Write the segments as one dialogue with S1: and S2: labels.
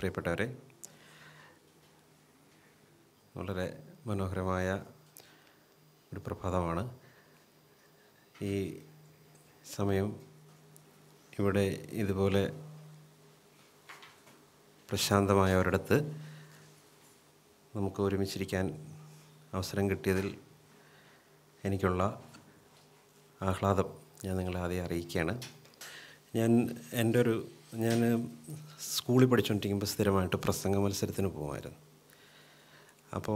S1: പ്രിയപ്പെട്ടവരെ വളരെ മനോഹരമായ ഒരു പ്രഭാതമാണ് ഈ സമയം ഇവിടെ ഇതുപോലെ പ്രശാന്തമായ ഒരിടത്ത് നമുക്ക് ഒരുമിച്ചിരിക്കാൻ അവസരം കിട്ടിയതിൽ എനിക്കുള്ള ആഹ്ലാദം ഞാൻ നിങ്ങളെ ആദ്യം അറിയിക്കുകയാണ് ഞാൻ എൻ്റെ ഒരു ഞാൻ സ്കൂളിൽ പഠിച്ചുകൊണ്ടിരിക്കുമ്പോൾ സ്ഥിരമായിട്ട് പ്രസംഗ മത്സരത്തിന് പോകുമായിരുന്നു അപ്പോൾ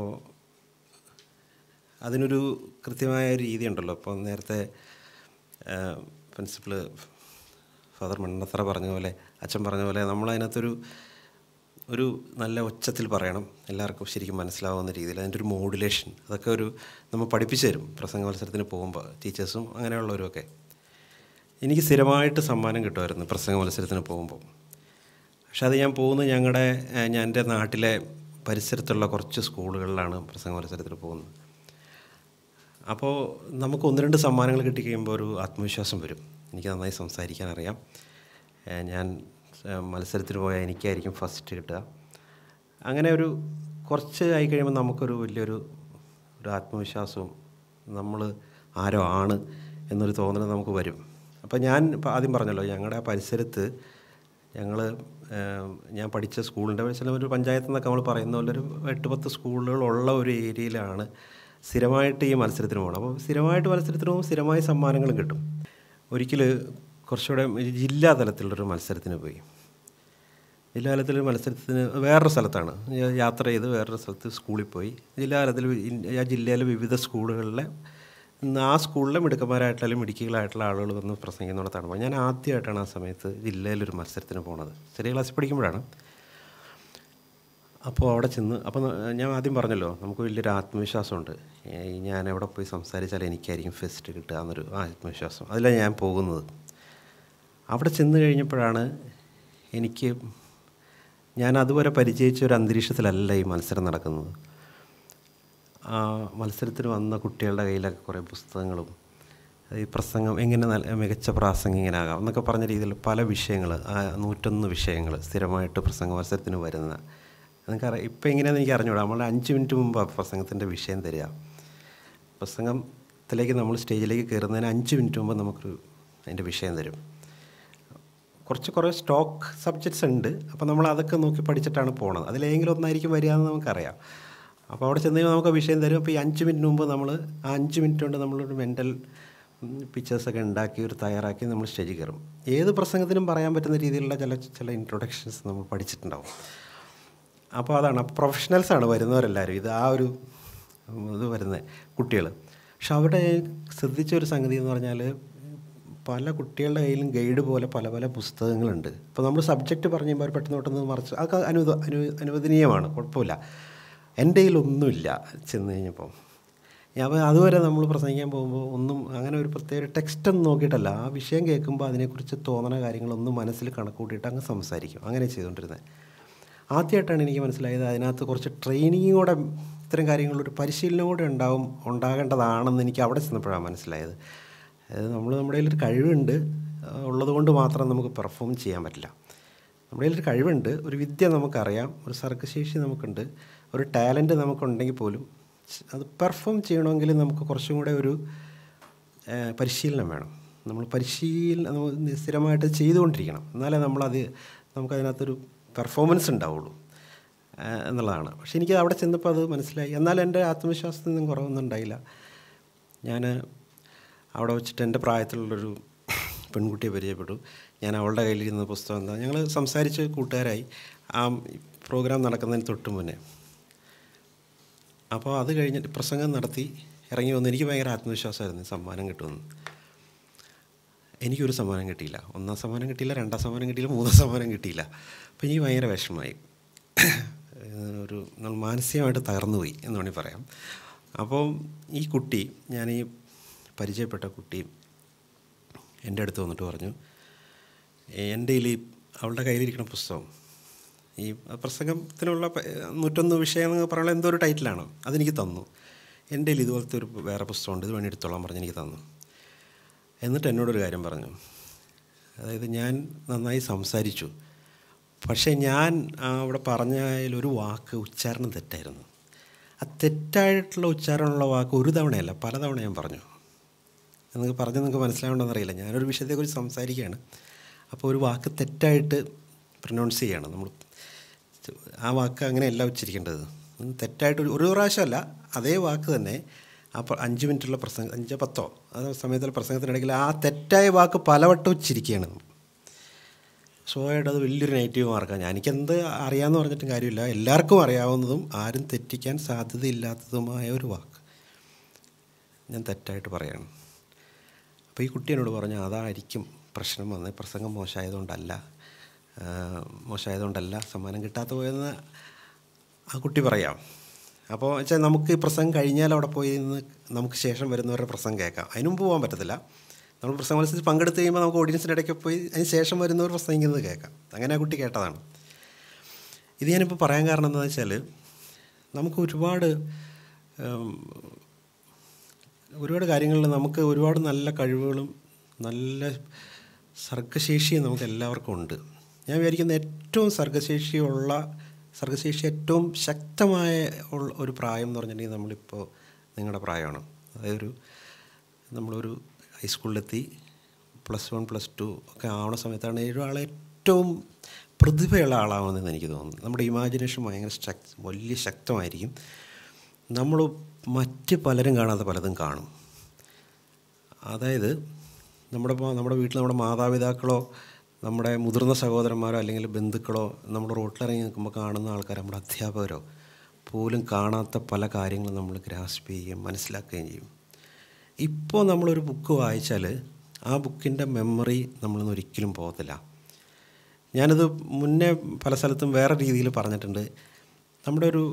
S1: അതിനൊരു കൃത്യമായ രീതി ഉണ്ടല്ലോ അപ്പോൾ നേരത്തെ പ്രിൻസിപ്പൾ ഫാദർ മണ്ണത്തറ പറഞ്ഞ പോലെ അച്ഛൻ പറഞ്ഞ പോലെ നമ്മളതിനകത്തൊരു ഒരു നല്ല ഉച്ചത്തിൽ പറയണം എല്ലാവർക്കും ശരിക്കും മനസ്സിലാവുന്ന രീതിയിൽ അതിൻ്റെ ഒരു മോഡുലേഷൻ അതൊക്കെ ഒരു നമ്മൾ പഠിപ്പിച്ചു തരും പ്രസംഗ മത്സരത്തിന് പോകുമ്പോൾ ടീച്ചേഴ്സും അങ്ങനെയുള്ളവരുമൊക്കെ എനിക്ക് സ്ഥിരമായിട്ട് സമ്മാനം കിട്ടുമായിരുന്നു പ്രസംഗ മത്സരത്തിന് പോകുമ്പോൾ പക്ഷെ അത് ഞാൻ പോകുന്നത് ഞങ്ങളുടെ ഞാൻ എൻ്റെ നാട്ടിലെ പരിസരത്തുള്ള കുറച്ച് സ്കൂളുകളിലാണ് പ്രസംഗ മത്സരത്തിന് പോകുന്നത് അപ്പോൾ നമുക്ക് ഒന്ന് രണ്ട് സമ്മാനങ്ങൾ കിട്ടിക്കഴിയുമ്പോൾ ഒരു ആത്മവിശ്വാസം വരും എനിക്ക് നന്നായി സംസാരിക്കാൻ അറിയാം ഞാൻ മത്സരത്തിന് പോയാൽ എനിക്കായിരിക്കും ഫസ്റ്റ് കിട്ടുക അങ്ങനെ ഒരു കുറച്ച് ആയി കഴിയുമ്പോൾ നമുക്കൊരു വലിയൊരു ഒരു ആത്മവിശ്വാസവും നമ്മൾ ആരോ ആണ് എന്നൊരു തോന്നൽ നമുക്ക് വരും അപ്പോൾ ഞാൻ ഇപ്പോൾ ആദ്യം പറഞ്ഞല്ലോ ഞങ്ങളുടെ പരിസരത്ത് ഞങ്ങൾ ഞാൻ പഠിച്ച സ്കൂളിൻ്റെ ചില ഒരു പഞ്ചായത്ത് എന്നൊക്കെ നമ്മൾ പറയുന്ന പോലെ ഒരു എട്ട് പത്ത് സ്കൂളുകളുള്ള ഒരു ഏരിയയിലാണ് സ്ഥിരമായിട്ട് ഈ മത്സരത്തിന് പോകണം അപ്പോൾ സ്ഥിരമായിട്ട് മത്സരത്തിന് പോകുമ്പോൾ സ്ഥിരമായി സമ്മാനങ്ങളും കിട്ടും ഒരിക്കൽ കുറച്ചുകൂടെ ജില്ലാ തലത്തിലുള്ളൊരു മത്സരത്തിന് പോയി ജില്ലാ തലത്തിൽ മത്സരത്തിന് വേറൊരു സ്ഥലത്താണ് യാത്ര ചെയ്ത് വേറൊരു സ്ഥലത്ത് സ്കൂളിൽ പോയി ജില്ലാ തലത്തിൽ ആ ജില്ലയിലെ വിവിധ സ്കൂളുകളിലെ ആ സ്കൂളിലെ മിടുക്കന്മാരായിട്ടുള്ള മിടുക്കികളായിട്ടുള്ള ആളുകൾ വന്ന് പ്രസംഗിക്കുന്നിടത്താണ് അപ്പോൾ ഞാൻ ആദ്യമായിട്ടാണ് ആ സമയത്ത് ജില്ലയിലൊരു മത്സരത്തിന് പോണത് ചെറിയ ക്ലാസ്സിൽ പഠിക്കുമ്പോഴാണ് അപ്പോൾ അവിടെ ചെന്ന് അപ്പോൾ ഞാൻ ആദ്യം പറഞ്ഞല്ലോ നമുക്ക് വലിയൊരു ആത്മവിശ്വാസമുണ്ട് ഞാൻ എവിടെ പോയി സംസാരിച്ചാൽ എനിക്കായിരിക്കും ഫസ്റ്റ് കിട്ടുക എന്നൊരു ആത്മവിശ്വാസം അതിലാണ് ഞാൻ പോകുന്നത് അവിടെ ചെന്ന് കഴിഞ്ഞപ്പോഴാണ് എനിക്ക് ഞാൻ അതുവരെ പരിചയിച്ച ഒരു അന്തരീക്ഷത്തിലല്ല ഈ മത്സരം നടക്കുന്നത് ആ മത്സരത്തിന് വന്ന കുട്ടികളുടെ കയ്യിലൊക്കെ കുറേ പുസ്തകങ്ങളും ഈ പ്രസംഗം എങ്ങനെ നല്ല മികച്ച പ്രാസംഗികനാകാം എന്നൊക്കെ പറഞ്ഞ രീതിയിൽ പല വിഷയങ്ങൾ ആ നൂറ്റൊന്ന് വിഷയങ്ങൾ സ്ഥിരമായിട്ട് പ്രസംഗ മത്സരത്തിന് വരുന്ന നിങ്ങൾക്കറിയാം ഇപ്പം എങ്ങനെയാണെന്ന് എനിക്ക് അറിഞ്ഞൂടാ നമ്മൾ അഞ്ച് മിനിറ്റ് മുമ്പ് പ്രസംഗത്തിൻ്റെ വിഷയം തരിക പ്രസംഗത്തിലേക്ക് നമ്മൾ സ്റ്റേജിലേക്ക് കയറുന്നതിന് അഞ്ച് മിനിറ്റ് മുമ്പ് നമുക്കൊരു അതിൻ്റെ വിഷയം തരും കുറച്ച് കുറേ സ്റ്റോക്ക് സബ്ജക്ട്സ് ഉണ്ട് അപ്പോൾ നമ്മൾ അതൊക്കെ നോക്കി പഠിച്ചിട്ടാണ് പോണത് അതിലേതെങ്കിലും ഒന്നായിരിക്കും വരിക എന്ന് നമുക്കറിയാം അപ്പോൾ അവിടെ ചെന്ന് നമുക്ക് വിഷയം തരും അപ്പോൾ ഈ അഞ്ച് മിനിറ്റ് മുമ്പ് നമ്മൾ ആ അഞ്ച് മിനിറ്റ് കൊണ്ട് നമ്മളൊരു മെൻ്റൽ പിക്ചേഴ്സൊക്കെ ഉണ്ടാക്കി ഒരു തയ്യാറാക്കി നമ്മൾ സ്റ്റേജിൽ കയറും ഏത് പ്രസംഗത്തിനും പറയാൻ പറ്റുന്ന രീതിയിലുള്ള ചില ചില ഇൻട്രൊഡക്ഷൻസ് നമ്മൾ പഠിച്ചിട്ടുണ്ടാവും അപ്പോൾ അതാണ് പ്രൊഫഷണൽസാണ് വരുന്നവരെല്ലാവരും ഇത് ആ ഒരു ഇത് വരുന്നത് കുട്ടികൾ പക്ഷെ അവിടെ ശ്രദ്ധിച്ച ഒരു സംഗതി എന്ന് പറഞ്ഞാൽ പല കുട്ടികളുടെ കയ്യിലും ഗൈഡ് പോലെ പല പല പുസ്തകങ്ങളുണ്ട് ഇപ്പോൾ നമ്മൾ സബ്ജക്റ്റ് പറഞ്ഞു കഴിയുമ്പോൾ പെട്ടെന്ന് പെട്ടെന്ന് മറിച്ച് അതൊക്കെ അനുവദ അനു അനുവദനീയമാണ് കുഴപ്പമില്ല എൻ്റെ കയ്യിലൊന്നുമില്ല ചെന്ന് കഴിഞ്ഞപ്പോൾ അപ്പോൾ അതുവരെ നമ്മൾ പ്രസംഗിക്കാൻ പോകുമ്പോൾ ഒന്നും അങ്ങനെ ഒരു പ്രത്യേക ടെക്സ്റ്റ് ഒന്നും നോക്കിയിട്ടല്ല ആ വിഷയം കേൾക്കുമ്പോൾ അതിനെക്കുറിച്ച് തോന്നണ കാര്യങ്ങളൊന്നും മനസ്സിൽ കണക്കൂട്ടിയിട്ട് അങ്ങ് സംസാരിക്കും അങ്ങനെ ചെയ്തുകൊണ്ടിരുന്നത് ആദ്യമായിട്ടാണ് എനിക്ക് മനസ്സിലായത് അതിനകത്ത് കുറച്ച് ട്രെയിനിങ് കൂടെ ഇത്തരം കാര്യങ്ങളൊരു പരിശീലനം കൂടെ ഉണ്ടാവും ഉണ്ടാകേണ്ടതാണെന്ന് എനിക്ക് അവിടെ ചെന്നപ്പോഴാണ് മനസ്സിലായത് അതായത് നമ്മൾ നമ്മുടെ കയ്യിലൊരു കഴിവുണ്ട് ഉള്ളതുകൊണ്ട് മാത്രം നമുക്ക് പെർഫോം ചെയ്യാൻ പറ്റില്ല നമ്മുടെ കയ്യിലൊരു കഴിവുണ്ട് ഒരു വിദ്യ നമുക്കറിയാം ഒരു സർഗശേഷി നമുക്കുണ്ട് ഒരു ടാലൻറ്റ് നമുക്കുണ്ടെങ്കിൽ പോലും അത് പെർഫോം ചെയ്യണമെങ്കിൽ നമുക്ക് കുറച്ചും കൂടെ ഒരു പരിശീലനം വേണം നമ്മൾ പരിശീലനം സ്ഥിരമായിട്ട് ചെയ്തുകൊണ്ടിരിക്കണം എന്നാലേ നമ്മളത് നമുക്കതിനകത്തൊരു പെർഫോമൻസ് ഉണ്ടാവുള്ളൂ എന്നുള്ളതാണ് പക്ഷേ എനിക്ക് അവിടെ ചെന്നപ്പോൾ അത് മനസ്സിലായി എന്നാൽ എൻ്റെ ആത്മവിശ്വാസത്തിനൊന്നും കുറവൊന്നും ഉണ്ടായില്ല ഞാൻ അവിടെ വെച്ചിട്ട് എൻ്റെ പ്രായത്തിലുള്ളൊരു പെൺകുട്ടിയെ പരിചയപ്പെട്ടു ഞാൻ അവളുടെ കയ്യിലിരുന്ന പുസ്തകം എന്താ ഞങ്ങൾ സംസാരിച്ച് കൂട്ടുകാരായി ആ പ്രോഗ്രാം നടക്കുന്നതിന് തൊട്ട് മുന്നേ അപ്പോൾ അത് കഴിഞ്ഞിട്ട് പ്രസംഗം നടത്തി ഇറങ്ങി വന്നു എനിക്ക് ഭയങ്കര ആത്മവിശ്വാസമായിരുന്നു സമ്മാനം കിട്ടുമെന്ന് എനിക്കൊരു സമ്മാനം കിട്ടിയില്ല ഒന്നാം സമ്മാനം കിട്ടിയില്ല രണ്ടാം സമ്മാനം കിട്ടിയില്ല മൂന്നാം സമ്മാനം കിട്ടിയില്ല അപ്പോൾ എനിക്ക് ഭയങ്കര വിഷമമായി ഒരു നമ്മൾ മാനസികമായിട്ട് തകർന്നു പോയി എന്ന് വേണമെങ്കിൽ പറയാം അപ്പോൾ ഈ കുട്ടി ഞാൻ ഈ പരിചയപ്പെട്ട കുട്ടി എൻ്റെ അടുത്ത് വന്നിട്ട് പറഞ്ഞു എൻ്റെ കയ്യിൽ അവളുടെ കയ്യിലിരിക്കുന്ന പുസ്തകം ഈ പ്രസംഗത്തിനുള്ള നൂറ്റൊന്ന് വിഷയം എന്ന് പറയുന്നത് എന്തോ ഒരു ടൈറ്റിലാണ് അതെനിക്ക് തന്നു എൻ്റെ കയ്യിൽ ഇതുപോലത്തെ ഒരു വേറെ പുസ്തകമുണ്ട് ഇത് വേണ്ടി എടുത്തോളാൻ പറഞ്ഞ് എനിക്ക് തന്നു എന്നിട്ട് എന്നോടൊരു കാര്യം പറഞ്ഞു അതായത് ഞാൻ നന്നായി സംസാരിച്ചു പക്ഷേ ഞാൻ ആ, അവിടെ പറഞ്ഞതിലൊരു വാക്ക് ഉച്ചാരണം തെറ്റായിരുന്നു ആ തെറ്റായിട്ടുള്ള ഉച്ചാരണമുള്ള വാക്ക് ഒരു തവണയല്ല പലതവണ ഞാൻ പറഞ്ഞു നിങ്ങൾക്ക് പറഞ്ഞ് നിങ്ങൾക്ക് മനസ്സിലാവണമെന്ന് അറിയില്ല ഞാനൊരു വിഷയത്തെക്കുറിച്ച് സംസാരിക്കുകയാണ് അപ്പോൾ ഒരു വാക്ക് തെറ്റായിട്ട് പ്രൊനൗൺസ് ചെയ്യണം നമ്മൾ ആ വാക്ക് അങ്ങനെയല്ല ഉച്ചരിക്കേണ്ടത് ഉം, തെറ്റായിട്ട് ഒരു- ഒരു പ്രാവശ്യമല്ല അതേ വാക്ക് തന്നെ അപ്പോൾ അഞ്ച് മിനിറ്റുള്ള പ്രസംഗം അഞ്ചോ പത്തോ ആ സമയത്തുള്ള പ്രസംഗത്തിനിടയ്ക്ക് ആ തെറ്റായ വാക്ക് പലവട്ടം ഉച്ചരിക്കുകയാണ് ഷോയായിട്ട് അത് വലിയൊരു നെഗറ്റീവ് മാർക്കാണ് ഞാൻ എനിക്കെന്ത് അറിയാമെന്ന് പറഞ്ഞിട്ടും കാര്യമില്ല എല്ലാവർക്കും അറിയാവുന്നതും ആരും തെറ്റിക്കാൻ സാധ്യതയില്ലാത്തതുമായ ഒരു വാക്ക് ഞാൻ തെറ്റായിട്ട് പറയാണ് അപ്പോൾ ഈ കുട്ടി എന്നോട് പറഞ്ഞു അതായിരിക്കും പ്രശ്നം വന്നത് പ്രസംഗം മോശമായതുകൊണ്ടല്ല ആ, മോശമായതുകൊണ്ടല്ല സമ്മാനം കിട്ടാത്ത പോയെന്ന് ആ കുട്ടി പറയാം അപ്പോൾ വെച്ചാൽ നമുക്ക് ഈ പ്രസംഗം കഴിഞ്ഞാൽ അവിടെ പോയി നിന്ന് നമുക്ക് ശേഷം വരുന്നവരുടെ പ്രസംഗം കേൾക്കാം അതിന് മുമ്പ് പോകാൻ പറ്റത്തില്ല നമ്മൾ പ്രസംഗ മത്സരത്തിൽ പങ്കെടുത്ത് കഴിയുമ്പോൾ നമുക്ക് ഓഡിയൻസിൻ്റെ ഇടയ്ക്ക് പോയി അതിന് ശേഷം വരുന്നവർ പ്രസംഗിക്കുന്നത് കേൾക്കാം അങ്ങനെ ആ കുട്ടി കേട്ടതാണ് ഇത് ഞാനിപ്പോൾ പറയാൻ കാരണം എന്താണെന്ന് വെച്ചാൽ നമുക്ക് ഒരുപാട് ഉം, ഒരുപാട് കാര്യങ്ങളിൽ നമുക്ക് ഒരുപാട് നല്ല കഴിവുകളും നല്ല സർഗശേഷിയും നമുക്ക് എല്ലാവർക്കും ഉണ്ട് ഞാൻ വിചാരിക്കുന്ന ഏറ്റവും സർഗശേഷിയുള്ള സർഗശേഷി ഏറ്റവും ശക്തമായ ഉള്ള ഒരു പ്രായം എന്ന് പറഞ്ഞിട്ടുണ്ടെങ്കിൽ നമ്മളിപ്പോൾ നിങ്ങളുടെ പ്രായമാണ് അതായത് ഒരു നമ്മളൊരു ഹൈസ്കൂളിലെത്തി പ്ലസ് വൺ പ്ലസ് ടു ഒക്കെ ആവണ സമയത്താണ് ഒരാളെ ഏറ്റവും പ്രതിഭയുള്ള ആളാവുന്നതെന്ന് എനിക്ക് തോന്നുന്നു നമ്മുടെ ഇമാജിനേഷൻ ഭയങ്കര ശക് വലിയ ശക്തമായിരിക്കും നമ്മൾ മറ്റ് പലരും കാണാത്ത പലതും കാണും അതായത് നമ്മുടെ ഇപ്പോൾ നമ്മുടെ വീട്ടിൽ നമ്മുടെ മാതാപിതാക്കളോ നമ്മുടെ മുതിർന്ന സഹോദരന്മാരോ അല്ലെങ്കിൽ ബന്ധുക്കളോ നമ്മുടെ റോട്ടിലിറങ്ങി നിൽക്കുമ്പോൾ കാണുന്ന ആൾക്കാർ നമ്മുടെ അധ്യാപകരോ പോലും കാണാത്ത പല കാര്യങ്ങളും നമ്മൾ ഗ്രാസ്പ് ചെയ്യുകയും മനസ്സിലാക്കുകയും ചെയ്യും ഇപ്പോൾ നമ്മളൊരു ബുക്ക് വായിച്ചാൽ ആ ബുക്കിൻ്റെ മെമ്മറി നമ്മളൊന്നും ഒരിക്കലും പോകത്തില്ല ഞാനത് മുന്നേ പല സ്ഥലത്തും വേറെ രീതിയിൽ പറഞ്ഞിട്ടുണ്ട് നമ്മുടെ ഒരു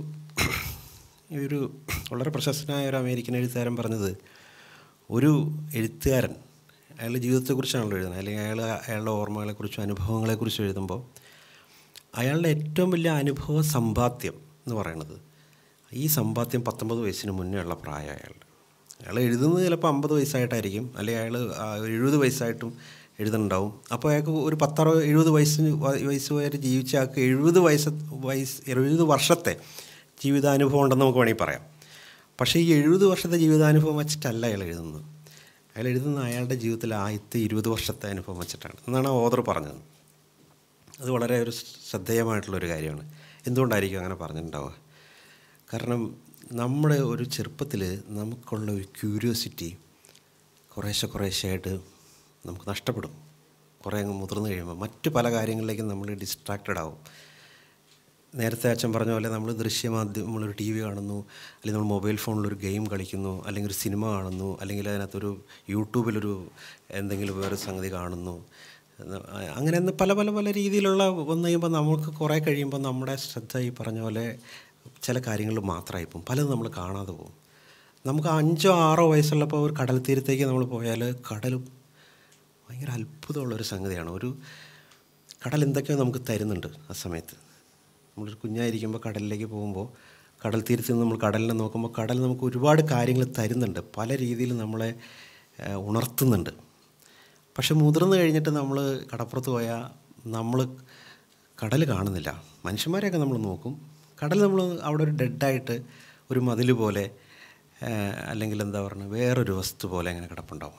S1: ഈ ഒരു വളരെ പ്രശസ്തനായ ഒരു അമേരിക്കൻ എഴുത്തുകാരൻ പറഞ്ഞത് ഒരു എഴുത്തുകാരൻ അയാളുടെ ജീവിതത്തെക്കുറിച്ചാണല്ലോ എഴുതുന്നത് അല്ലെങ്കിൽ അയാൾ അയാളുടെ ഓർമ്മകളെക്കുറിച്ചും അനുഭവങ്ങളെക്കുറിച്ചും എഴുതുമ്പോൾ അയാളുടെ ഏറ്റവും വലിയ അനുഭവ സമ്പാദ്യം എന്ന് പറയുന്നത് ഈ സമ്പാദ്യം പത്തൊമ്പത് വയസ്സിന് മുന്നേ ഉള്ള പ്രായം അയാളുടെ അയാൾ എഴുതുന്നത് ചിലപ്പോൾ അമ്പത് വയസ്സായിട്ടായിരിക്കും അല്ലെങ്കിൽ അയാൾ എഴുപത് വയസ്സായിട്ടും എഴുതുന്നുണ്ടാവും അപ്പോൾ അയാൾക്ക് ഒരു പത്തറോ എഴുപത് വയസ്സിന് വ- വയസ്സ് വരെ ജീവിച്ച ആൾക്ക് എഴുപത് വയസ്സ് വയസ്സ് എഴുപത് വർഷത്തെ ജീവിതാനുഭവം ഉണ്ടെന്ന് നമുക്ക് വേണമെങ്കിൽ പറയാം പക്ഷേ ഈ എഴുപത് വർഷത്തെ ജീവിതാനുഭവം വെച്ചിട്ടല്ല അയാൾ എഴുതുന്നത് അയാൾ എഴുതുന്ന അയാളുടെ ജീവിതത്തിലെ ആദ്യത്തെ ഇരുപത് വർഷത്തെ അനുഭവം വെച്ചിട്ടാണ് എന്നാണ് ആ ഓദർ പറഞ്ഞത് അത് വളരെ ഒരു ശ്രദ്ധേയമായിട്ടുള്ളൊരു കാര്യമാണ് എന്തുകൊണ്ടായിരിക്കും അങ്ങനെ പറഞ്ഞിട്ടുണ്ടാവുക കാരണം നമ്മുടെ ഒരു ചെറുപ്പത്തിൽ നമുക്കുള്ള ഒരു ക്യൂരിയോസിറ്റി കുറേശ്ശെ കുറേശ്ശെയായിട്ട് നമുക്ക് നഷ്ടപ്പെടും കുറേ അങ്ങ് മുതിർന്നു കഴിയുമ്പോൾ മറ്റു പല കാര്യങ്ങളിലേക്കും നമ്മൾ ഡിസ്ട്രാക്റ്റഡ് ആവും നേരത്തെ അച്ഛൻ പറഞ്ഞ പോലെ നമ്മൾ ദൃശ്യമാധ്യമം നമ്മളൊരു ടി വി കാണുന്നു അല്ലെങ്കിൽ നമ്മൾ മൊബൈൽ ഫോണിലൊരു ഗെയിം കളിക്കുന്നു അല്ലെങ്കിൽ ഒരു സിനിമ കാണുന്നു അല്ലെങ്കിൽ അതിനകത്തൊരു യൂട്യൂബിലൊരു എന്തെങ്കിലും വേറെ സംഗതി കാണുന്നു അങ്ങനെ ഒന്ന് പല പല പല രീതിയിലുള്ള വന്നു കഴിയുമ്പോൾ നമുക്ക് കുറേ കഴിയുമ്പോൾ നമ്മുടെ ശ്രദ്ധ ഈ പറഞ്ഞ പോലെ ചില കാര്യങ്ങളിൽ മാത്രമായി പോകും പലതും നമ്മൾ കാണാതെ പോകും നമുക്ക് അഞ്ചോ ആറോ വയസ്സുള്ളപ്പോൾ ഒരു കടൽ തീരത്തേക്ക് നമ്മൾ പോയാൽ കടൽ ഭയങ്കര അത്ഭുതമുള്ളൊരു സംഗതിയാണ് ഒരു കടൽ എന്തൊക്കെയോ നമുക്ക് തരുന്നുണ്ട് ആ സമയത്ത് നമ്മളൊരു കുഞ്ഞായിരിക്കുമ്പോൾ കടലിലേക്ക് പോകുമ്പോൾ കടൽ തീരത്ത് നിന്ന് നമ്മൾ കടലിനെ നോക്കുമ്പോൾ കടൽ നമുക്ക് ഒരുപാട് കാര്യങ്ങൾ തരുന്നുണ്ട് പല രീതിയിൽ നമ്മളെ ഏഹ്, ഉണർത്തുന്നുണ്ട് പക്ഷെ മുതിർന്നു കഴിഞ്ഞിട്ട് നമ്മൾ കടപ്പുറത്ത് പോയാൽ നമ്മൾ കടൽ കാണുന്നില്ല മനുഷ്യന്മാരെയൊക്കെ നമ്മൾ നോക്കും കടൽ നമ്മൾ അവിടെ ഒരു ഡെഡായിട്ട് ഒരു മതിൽ പോലെ ഏഹ്, അല്ലെങ്കിൽ എന്താ പറയുക വേറൊരു വസ്തു പോലെ അങ്ങനെ കിടപ്പുണ്ടാവും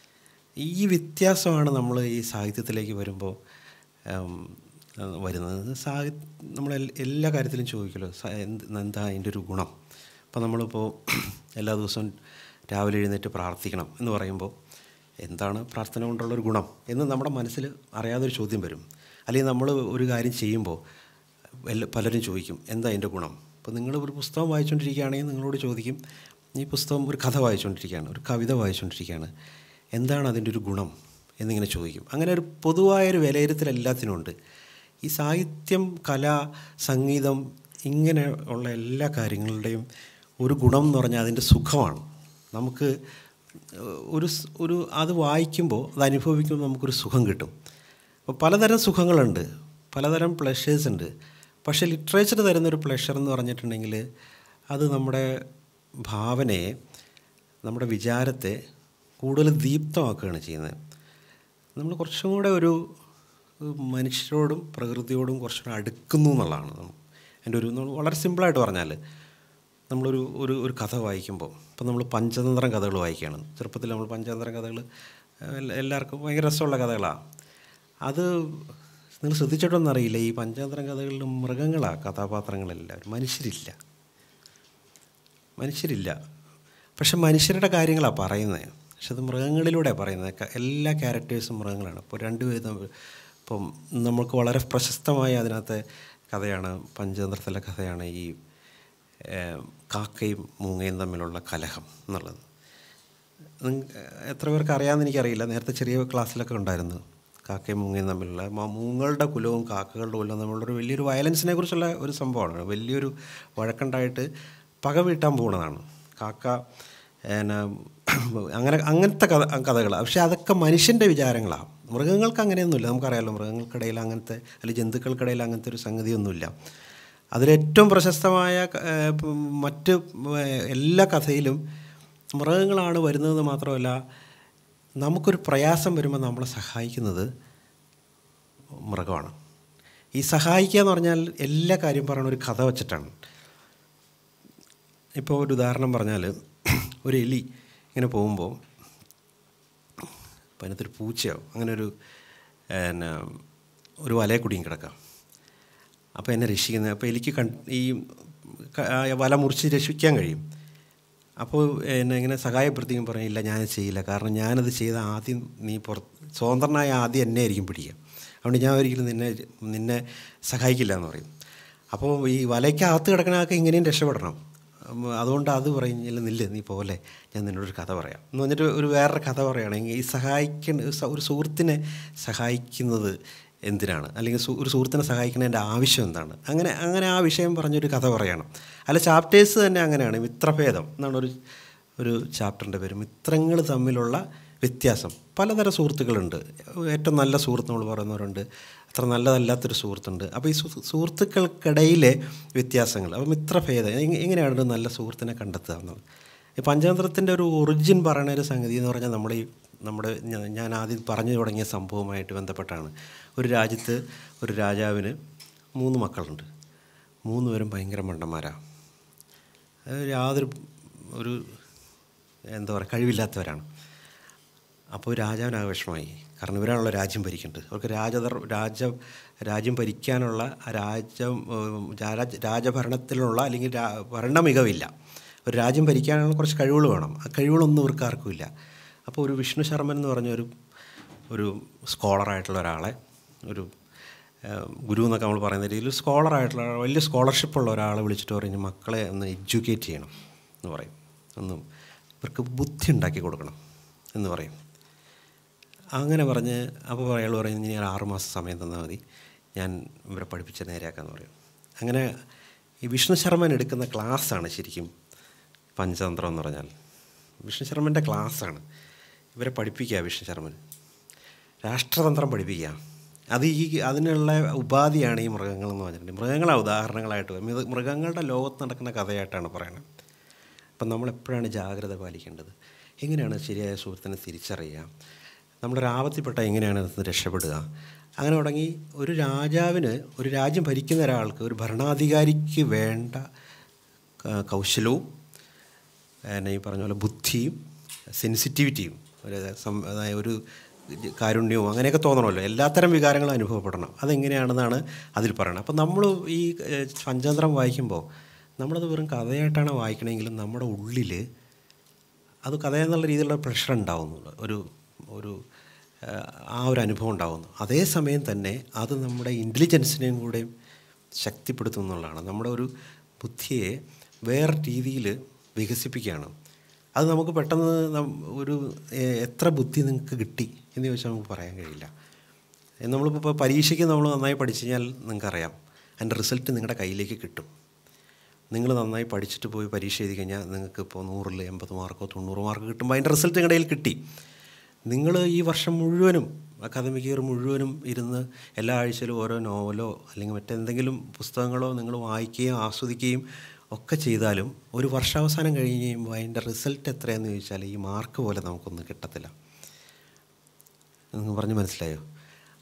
S1: ഈ വ്യത്യാസമാണ് നമ്മൾ ഈ സാഹിത്യത്തിലേക്ക് വരുമ്പോൾ ഉം, ഏഹ് വരുന്നത് സാഹി നമ്മൾ എല്ലാ കാര്യത്തിലും ചോദിക്കുമല്ലോ സ- എന്ത് എന്താ അതിൻ്റെ ഒരു ഗുണം അപ്പോൾ നമ്മളിപ്പോൾ എല്ലാ ദിവസവും രാവിലെ എഴുന്നേറ്റ് പ്രാർത്ഥിക്കണം എന്ന് പറയുമ്പോൾ എന്താണ് പ്രാർത്ഥന കൊണ്ടുള്ളൊരു ഗുണം എന്ന് നമ്മുടെ മനസ്സിൽ അറിയാതൊരു ചോദ്യം വരും അല്ലെങ്കിൽ നമ്മൾ ഒരു കാര്യം ചെയ്യുമ്പോൾ എല്ലാ പലരും ചോദിക്കും എന്താ അതിൻ്റെ ഗുണം അപ്പോൾ നിങ്ങൾ ഒരു പുസ്തകം വായിച്ചുകൊണ്ടിരിക്കുകയാണെങ്കിൽ നിങ്ങളോട് ചോദിക്കും ഈ പുസ്തകം ഒരു കഥ വായിച്ചുകൊണ്ടിരിക്കുകയാണ് ഒരു കവിത വായിച്ചുകൊണ്ടിരിക്കുകയാണ് എന്താണ് അതിൻ്റെ ഒരു ഗുണം എന്നിങ്ങനെ ചോദിക്കും അങ്ങനെ ഒരു പൊതുവായൊരു വിലയിരുത്തൽ എല്ലാത്തിനും ഉണ്ട് ഈ സാഹിത്യം കല സംഗീതം ഇങ്ങനെ ഉള്ള എല്ലാ കാര്യങ്ങളുടെയും ഒരു ഗുണം എന്ന് പറഞ്ഞാൽ അതിൻ്റെ സുഖമാണ് നമുക്ക് ഒരു സ്- ഒരു അത് വായിക്കുമ്പോൾ അത് അനുഭവിക്കുമ്പോൾ നമുക്കൊരു സുഖം കിട്ടും അപ്പോൾ പലതരം സുഖങ്ങളുണ്ട് പലതരം പ്ലഷേഴ്സ് ഉണ്ട് പക്ഷേ ലിറ്ററേച്ചർ തരുന്നൊരു പ്ലഷർ എന്ന് പറഞ്ഞിട്ടുണ്ടെങ്കിൽ അത് നമ്മുടെ ഭാവനയെ നമ്മുടെ വിചാരത്തെ കൂടുതൽ ദീപ്തമാക്കുകയാണ് ചെയ്യുന്നത് നമ്മൾ കുറച്ചും കൂടെ ഒരു മനുഷ്യരോടും പ്രകൃതിയോടും കുറച്ചുകൂടെ അടുക്കുന്നു എന്നുള്ളതാണ് എൻ്റെ ഒരു നമ്മൾ വളരെ സിമ്പിളായിട്ട് പറഞ്ഞാൽ നമ്മളൊരു ഒരു ഒരു കഥ വായിക്കുമ്പോൾ ഇപ്പം നമ്മൾ പഞ്ചതന്ത്രം കഥകൾ വായിക്കുകയാണ് ചെറുപ്പത്തിൽ നമ്മൾ പഞ്ചതന്ത്രം കഥകൾ എല്ലാ- എല്ലാവർക്കും ഭയങ്കര രസമുള്ള കഥകളാണ് അത് നിങ്ങൾ ശ്രദ്ധിച്ചിട്ടൊന്നും അറിയില്ല ഈ പഞ്ചതന്ത്രം കഥകളിൽ മൃഗങ്ങളാണ് കഥാപാത്രങ്ങളെല്ലാവരും മനുഷ്യരില്ല മനുഷ്യരില്ല പക്ഷെ മനുഷ്യരുടെ കാര്യങ്ങളാണ് പറയുന്നത് പക്ഷെ അത് മൃഗങ്ങളിലൂടെ പറയുന്നത് ക- എല്ലാ ക്യാരക്ടേഴ്സും മൃഗങ്ങളാണ് ഇപ്പോൾ രണ്ടുപേരും തമ്മിൽ ഇപ്പം നമുക്ക് വളരെ പ്രശസ്തമായ അതിനകത്തെ കഥയാണ് പഞ്ചതന്ത്രത്തിലെ കഥയാണ് ഈ ഏം, കാക്കയും മൂങ്ങയും തമ്മിലുള്ള കലഹം എന്നുള്ളത് നിങ്ങ- എത്ര പേർക്ക് അറിയാമെന്ന് എനിക്കറിയില്ല നേരത്തെ ചെറിയ ക്ലാസ്സിലൊക്കെ ഉണ്ടായിരുന്നു കാക്കയും മൂങ്ങയും തമ്മിലുള്ള മ- മൂങ്ങകളുടെ കുലവും കാക്കകളുടെ കുലവും തമ്മിലുള്ളൊരു വലിയൊരു വയലൻസിനെ കുറിച്ചുള്ള ഒരു സംഭവമാണ് വലിയൊരു വഴക്കുണ്ടായിട്ട് പക വീട്ടാൻ പോകുന്നതാണ് കാക്ക പിന്നെ അങ്ങനെ അങ്ങനത്തെ കഥ കഥകൾ പക്ഷേ അതൊക്കെ മനുഷ്യൻ്റെ വിചാരങ്ങളാണ് മൃഗങ്ങൾക്ക് അങ്ങനെയൊന്നുമില്ല നമുക്കറിയാമല്ലോ മൃഗങ്ങൾക്കിടയിൽ അങ്ങനത്തെ അല്ലെങ്കിൽ ജന്തുക്കൾക്കിടയിൽ അങ്ങനത്തെ ഒരു സംഗതിയൊന്നുമില്ല അതിലേറ്റവും പ്രശസ്തമായ ക- ഏഹ് ഇപ്പം മറ്റ് ഏഹ് എല്ലാ കഥയിലും മൃഗങ്ങളാണ് വരുന്നതെന്ന് മാത്രമല്ല നമുക്കൊരു പ്രയാസം വരുമ്പോൾ നമ്മളെ സഹായിക്കുന്നത് മൃഗമാണ് ഈ സഹായിക്കുക എന്ന് പറഞ്ഞാൽ എല്ലാ കാര്യം പറയുന്ന ഒരു കഥ വച്ചിട്ടാണ് ഇപ്പോൾ ഒരു ഉദാഹരണം പറഞ്ഞാൽ ഒരു എലി ഇങ്ങനെ പോകുമ്പോൾ അപ്പം അതിനകത്തൊരു പൂച്ചയോ അങ്ങനെ ഒരു പിന്നെ ഒരു വലയെ കുടുങ്ങി കിടക്കാം അപ്പോൾ എന്നെ രക്ഷിക്കുന്നത് അപ്പോൾ എനിക്ക് കൺ ഈ ക- ആ വല മുറിച്ച് രക്ഷിക്കാൻ കഴിയും അപ്പോൾ എന്നെ ഇങ്ങനെ സഹായപ്പെടുത്തിയും പറയില്ല ഞാനത് ചെയ്യില്ല കാരണം ഞാനത് ചെയ്ത ആദ്യം നീ പുറത്ത് സ്വതന്ത്രനായ ആദ്യം എന്നെ ആയിരിക്കും പിടിക്കുക അതുകൊണ്ട് ഞാൻ ഒരിക്കലും നിന്നെ നിന്നെ സഹായിക്കില്ല എന്ന് പറയും അപ്പോൾ ഈ വലയ്ക്കകത്ത് കിടക്കണതൊക്കെ ഇങ്ങനെയും രക്ഷപ്പെടണം ഉം, അതുകൊണ്ട് അത് പറയും ഇല്ല നില്ല് നീ പോലെ ഞാൻ നിന്നോടൊരു കഥ പറയാം എന്ന് പറഞ്ഞിട്ട് ഒരു വേറൊരു കഥ പറയുകയാണെങ്കിൽ ഈ സഹായിക്കുന്ന സ- ഒരു സുഹൃത്തിനെ സഹായിക്കുന്നത് എന്തിനാണ് അല്ലെങ്കിൽ സു- ഒരു സുഹൃത്തിനെ സഹായിക്കുന്നതിൻ്റെ ആവശ്യം എന്താണ് അങ്ങനെ അങ്ങനെ ആ വിഷയം പറഞ്ഞൊരു കഥ പറയണം അല്ല ചാപ്റ്റേഴ്സ് തന്നെ അങ്ങനെയാണ് മിത്രഭേദം എന്നാണ് ഒരു ഒരു ചാപ്റ്ററിൻ്റെ പേര് മിത്രങ്ങൾ തമ്മിലുള്ള വ്യത്യാസം പലതരം സുഹൃത്തുക്കളുണ്ട് ഏറ്റവും നല്ല സുഹൃത്ത് നമ്മൾ പറയുന്നവരുണ്ട് അത്ര നല്ലതല്ലാത്തൊരു സുഹൃത്തുണ്ട് അപ്പോൾ ഈ സു- സുഹൃത്തുക്കൾക്കിടയിലെ വ്യത്യാസങ്ങൾ അപ്പോൾ മിത്രഭേദം എങ്ങ- എങ്ങനെയാണ് ഒരു നല്ല സുഹൃത്തിനെ കണ്ടെത്തുക എന്നുള്ളത് ഈ പഞ്ചതന്ത്രത്തിൻ്റെ ഒരു ഒറിജിൻ പറയുന്ന ഒരു സംഗതി എന്ന് പറഞ്ഞാൽ നമ്മുടെ ഈ നമ്മുടെ ഞ- ഞാൻ ആദ്യം പറഞ്ഞു തുടങ്ങിയ സംഭവമായിട്ട് ബന്ധപ്പെട്ടാണ് ഒരു രാജ്യത്ത് ഒരു രാജാവിന് മൂന്ന് മക്കളുണ്ട് മൂന്ന് പേരും ഭയങ്കര മണ്ടന്മാരാണ് അത് യാതൊരു ഒരു എന്താ പറയുക കഴിവില്ലാത്തവരാണ് അപ്പോൾ രാജാവിനാകെ വിഷമമായി കാരണം ഇവരാണല്ലോ രാജ്യം ഭരിക്കേണ്ടത് അവർക്ക് രാജധർ രാജ രാജ്യം ഭരിക്കാനുള്ള ആ രാജ്യം ഏഹ്, രാജ- രാജഭരണത്തിലുള്ള അല്ലെങ്കിൽ രാ ഭരണ മികവില്ല ഒരു രാജ്യം ഭരിക്കാനുള്ള കുറച്ച് കഴിവുകൾ വേണം ആ കഴിവുകളൊന്നും ഇവർക്ക് ആർക്കും ഇല്ല അപ്പോൾ ഒരു വിഷ്ണു ശർമ്മൻ എന്ന് പറഞ്ഞ ഒരു ഒരു സ്കോളറായിട്ടുള്ള ഒരാളെ ഒരു ഏഹ്, ഗുരു എന്നൊക്കെ നമ്മൾ പറയുന്ന രീതിയിൽ സ്കോളറായിട്ടുള്ള വലിയ സ്കോളർഷിപ്പുള്ള ഒരാളെ വിളിച്ചിട്ട് പറയും മക്കളെ ഒന്ന് എഡ്യൂക്കേറ്റ് ചെയ്യണം എന്ന് പറയും ഒന്ന് ഇവർക്ക് ബുദ്ധി ഉണ്ടാക്കി കൊടുക്കണം എന്ന് പറയും അങ്ങനെ പറഞ്ഞ് അപ്പോൾ അയാൾ പറയും ഇനി ഒരു ആറ് മാസം സമയം തന്നാൽ മതി ഞാൻ ഇവരെ പഠിപ്പിച്ച് നേരെയാക്കാമെന്ന് പറയും അങ്ങനെ ഈ വിഷ്ണു ശർമ്മൻ എടുക്കുന്ന ക്ലാസ്സാണ് ശരിക്കും പഞ്ചതന്ത്രം എന്ന് പറഞ്ഞാൽ വിഷ്ണു ശർമ്മൻ്റെ ക്ലാസ്സാണ് ഇവരെ പഠിപ്പിക്കുക വിഷ്ണു ശർമ്മൻ രാഷ്ട്രതന്ത്രം പഠിപ്പിക്കുക അത് ഈ അതിനുള്ള ഉപാധിയാണ് ഈ മൃഗങ്ങളെന്ന് പറഞ്ഞിട്ടുണ്ടെങ്കിൽ മൃഗങ്ങളാണ് ഉദാഹരണങ്ങളായിട്ട് വരും. ഇത് മൃഗങ്ങളുടെ ലോകത്ത് നടക്കുന്ന കഥയായിട്ടാണ് പറയുന്നത് അപ്പം നമ്മൾ എപ്പോഴാണ് ജാഗ്രത പാലിക്കേണ്ടത് എങ്ങനെയാണ് ശരിയായ സുഹൃത്തിനെ തിരിച്ചറിയുക നമ്മളൊരു ആപത്തിൽപ്പെട്ട എങ്ങനെയാണ് അതിൽ നിന്ന് രക്ഷപ്പെടുക അങ്ങനെ തുടങ്ങി ഒരു രാജാവിന് ഒരു രാജ്യം ഭരിക്കുന്ന ഒരാൾക്ക് ഒരു ഭരണാധികാരിക്ക് വേണ്ട ക- കൗശലവും പിന്നെ ഈ പറഞ്ഞ പോലെ ബുദ്ധിയും സെൻസിറ്റിവിറ്റിയും ഒരു സം- അതായത് ഒരു കാരുണ്യവും അങ്ങനെയൊക്കെ തോന്നണമല്ലോ എല്ലാത്തരം വികാരങ്ങളും അനുഭവപ്പെടണം അതെങ്ങനെയാണെന്നാണ് അതിൽ പറയുന്നത് അപ്പോൾ നമ്മൾ ഈ ഏഹ്, പഞ്ചതന്ത്രം വായിക്കുമ്പോൾ നമ്മളത് വെറും കഥയായിട്ടാണ് വായിക്കണമെങ്കിലും നമ്മുടെ ഉള്ളിൽ അത് കഥ എന്നുള്ള രീതിയിലുള്ള പ്രഷർ ഉണ്ടാവുന്നുണ്ട് ഒരു ഒരു ഏഹ്, ആ ഒരു അനുഭവം ഉണ്ടാവുന്നു അതേസമയം തന്നെ അത് നമ്മുടെ ഇൻ്റലിജൻസിനെയും കൂടെ ശക്തിപ്പെടുത്തും എന്നുള്ളതാണ് നമ്മുടെ ഒരു ബുദ്ധിയെ വേറെ രീതിയിൽ വികസിപ്പിക്കുകയാണ് അത് നമുക്ക് പെട്ടെന്ന് നം- ഒരു ഏഹ്, എത്ര ബുദ്ധി നിങ്ങൾക്ക് കിട്ടി എന്ന് ചോദിച്ചാൽ നമുക്ക് പറയാൻ കഴിയില്ല ഏഹ്, നമ്മളിപ്പോൾ ഇപ്പോൾ പരീക്ഷയ്ക്ക് നമ്മൾ നന്നായി പഠിച്ചു കഴിഞ്ഞാൽ നിങ്ങൾക്കറിയാം അതിൻ്റെ റിസൾട്ട് നിങ്ങളുടെ കയ്യിലേക്ക് കിട്ടും നിങ്ങൾ നന്നായി പഠിച്ചിട്ട് പോയി പരീക്ഷ എഴുതി കഴിഞ്ഞാൽ നിങ്ങൾക്ക് ഇപ്പോൾ നൂറിൽ എൺപത് മാർക്കോ തൊണ്ണൂറ് മാർക്ക് കിട്ടുമ്പോൾ അതിൻ്റെ റിസൾട്ട് നിങ്ങളുടെ കയ്യിൽ കിട്ടി നിങ്ങൾ ഈ വർഷം മുഴുവനും അക്കാദമിക് ഇയർ മുഴുവനും ഇരുന്ന് എല്ലാ ആഴ്ചയിലും ഓരോ നോവലോ അല്ലെങ്കിൽ മറ്റെന്തെങ്കിലും പുസ്തകങ്ങളോ നിങ്ങൾ വായിക്കുകയും ആസ്വദിക്കുകയും ഒക്കെ ചെയ്താലും ഒരു വർഷാവസാനം കഴിഞ്ഞ് കഴിയുമ്പോൾ അതിൻ്റെ റിസൾട്ട് എത്രയാണെന്ന് ചോദിച്ചാൽ ഈ മാർക്ക് പോലെ നമുക്കൊന്നും കിട്ടത്തില്ല നിങ്ങൾ പറഞ്ഞ് മനസ്സിലായോ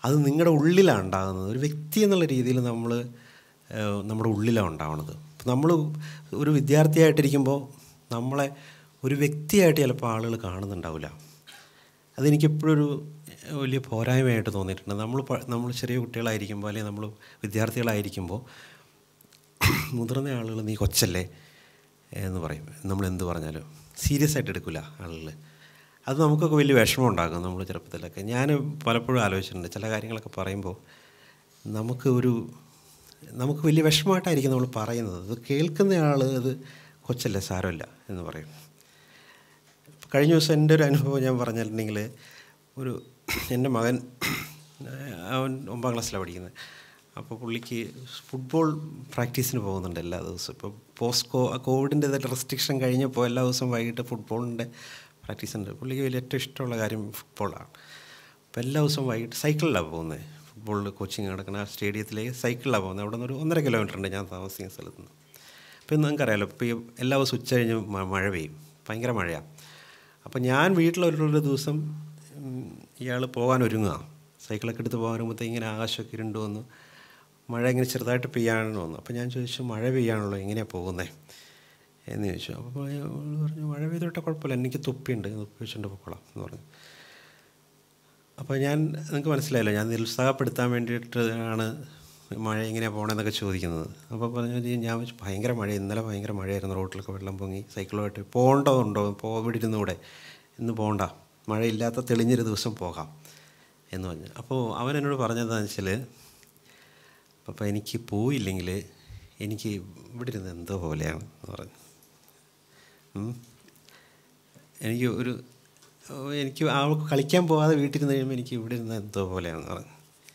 S1: അത് നിങ്ങളുടെ ഉള്ളിലാണ് ഉണ്ടാകുന്നത് ഒരു വ്യക്തി എന്നുള്ള രീതിയിൽ നമ്മൾ ഏഹ്, നമ്മുടെ ഉള്ളിലാണ് ഉണ്ടാവുന്നത് നമ്മൾ ഒരു വിദ്യാർത്ഥിയായിട്ടിരിക്കുമ്പോൾ നമ്മളെ ഒരു വ്യക്തിയായിട്ട് ചിലപ്പോൾ ആളുകൾ കാണുന്നുണ്ടാവില്ല അതെനിക്കെപ്പോഴും ഒരു വലിയ പോരായ്മയായിട്ട് തോന്നിയിട്ടുണ്ട് നമ്മൾ പ- നമ്മൾ ചെറിയ കുട്ടികളായിരിക്കുമ്പോൾ അല്ലെങ്കിൽ നമ്മൾ വിദ്യാർത്ഥികളായിരിക്കുമ്പോൾ മുതിർന്ന ആളുകൾ നീ കൊച്ചല്ലേ എന്ന് പറയും നമ്മൾ എന്ത് പറഞ്ഞാലും സീരിയസ് ആയിട്ട് എടുക്കില്ല ആളുകൾ അത് നമുക്കൊക്കെ വലിയ വിഷമം ഉണ്ടാകും നമ്മൾ ചെറുപ്പത്തിലൊക്കെ ഞാൻ പലപ്പോഴും ആലോചിച്ചിട്ടുണ്ട് ചില കാര്യങ്ങളൊക്കെ പറയുമ്പോൾ നമുക്ക് ഒരു നമുക്ക് വലിയ വിഷമമായിട്ടായിരിക്കും നമ്മൾ പറയുന്നത് അത് കേൾക്കുന്ന ആൾ അത് കൊച്ചല്ലേ സാരമില്ല എന്ന് പറയും ഇപ്പം കഴിഞ്ഞ ദിവസം എൻ്റെ ഒരു അനുഭവം ഞാൻ പറഞ്ഞിട്ടുണ്ടെങ്കിൽ ഒരു എൻ്റെ മകൻ അവൻ ഒമ്പതാം ക്ലാസ്സിലാണ് പഠിക്കുന്നത് അപ്പോൾ പുള്ളിക്ക് ഫുട്ബോൾ പ്രാക്ടീസിന് പോകുന്നുണ്ട് എല്ലാ ദിവസവും ഇപ്പോൾ പോസ്റ്റ് കോ കോവിഡിൻ്റെ റെസ്ട്രിക്ഷൻ കഴിഞ്ഞപ്പോൾ എല്ലാ ദിവസവും വൈകിട്ട് ഫുട്ബോളിൻ്റെ പ്രാക്ടീസ് ഉണ്ട് പുള്ളിക്ക് വലിയ ഏറ്റവും ഇഷ്ടമുള്ള കാര്യം ഫുട്ബോളാണ് അപ്പോൾ എല്ലാ ദിവസവും വൈകിട്ട് സൈക്കിളിലാണ് പോകുന്നത് ഫുട്ബോളിൽ കോച്ചിങ് നടക്കുന്ന ആ സ്റ്റേഡിയത്തിലേക്ക് സൈക്കിളിലാണ് പോകുന്നത് അവിടെ നിന്ന് ഒരു ഒന്നര കിലോമീറ്റർ ഉണ്ട് ഞാൻ താമസിക്കുന്ന സ്ഥലത്ത് നിന്ന് അപ്പോൾ ഇന്ന് നിങ്ങൾക്കറിയാലോ ഇപ്പോൾ ഈ എല്ലാ ദിവസവും ഉച്ച കഴിഞ്ഞ് മ- മഴ പെയ്യും ഭയങ്കര മഴയാണ് അപ്പോൾ ഞാൻ വീട്ടിലൊരു ദിവസം ഇയാൾ പോകാൻ ഒരുങ്ങുക സൈക്കിളൊക്കെ എടുത്ത് പോകാൻ വരുമ്പോഴത്തേക്ക് ഇങ്ങനെ ആകാശമൊക്കെ ഇരുണ്ടു വന്നു മഴ ഇങ്ങനെ ചെറുതായിട്ട് പെയ്യാണെന്ന് വന്നു അപ്പോൾ ഞാൻ ചോദിച്ചു മഴ പെയ്യാണല്ലോ എങ്ങനെയാണ് പോകുന്നത് എന്ന് ചോദിച്ചു അപ്പോൾ അയാൾ പറഞ്ഞു മഴ പെയ്തോട്ടെ കുഴപ്പമില്ല എനിക്ക് തുപ്പിയുണ്ട് തുപ്പി വെച്ചിട്ട് പൊക്കോളാം എന്ന് പറഞ്ഞു അപ്പോൾ ഞാൻ നിങ്ങൾക്ക് മനസ്സിലായല്ലോ ഞാൻ നിരുത്സാഹപ്പെടുത്താൻ വേണ്ടിയിട്ട് ആണ് മഴ എങ്ങനെയാണ് പോകണമെന്നൊക്കെ ചോദിക്കുന്നത് അപ്പോൾ പറഞ്ഞു "ജി, ഞാൻ വെച്ച് ഭയങ്കര മഴ ഇന്നലെ ഭയങ്കര മഴയായിരുന്നു റോട്ടിലൊക്കെ വെള്ളം പൊങ്ങി സൈക്കിളുമായിട്ട് പോകേണ്ടതുണ്ടോ പോവിടിരുന്നൂടെ ഇന്ന് പോകണ്ട മഴയില്ലാത്ത തെളിഞ്ഞൊരു ദിവസം പോകാം എന്ന് പറഞ്ഞു അപ്പോൾ അവൻ എന്നോട് പറഞ്ഞതെന്ന് വെച്ചാൽ അപ്പോൾ എനിക്ക് പോയില്ലെങ്കിൽ എനിക്ക് ഇവിടെ ഇരുന്ന് എന്തോ പോലെയാണ് എന്ന് പറഞ്ഞു ഉം. എനിക്ക് ഒരു ഓ, എനിക്ക് അവൾക്ക് കളിക്കാൻ പോകാതെ വീട്ടിൽ നിന്ന് കഴിയുമ്പോൾ എനിക്ക് ഇവിടെ ഇരുന്ന് എന്തോ പോലെയാണെന്ന് പറഞ്ഞു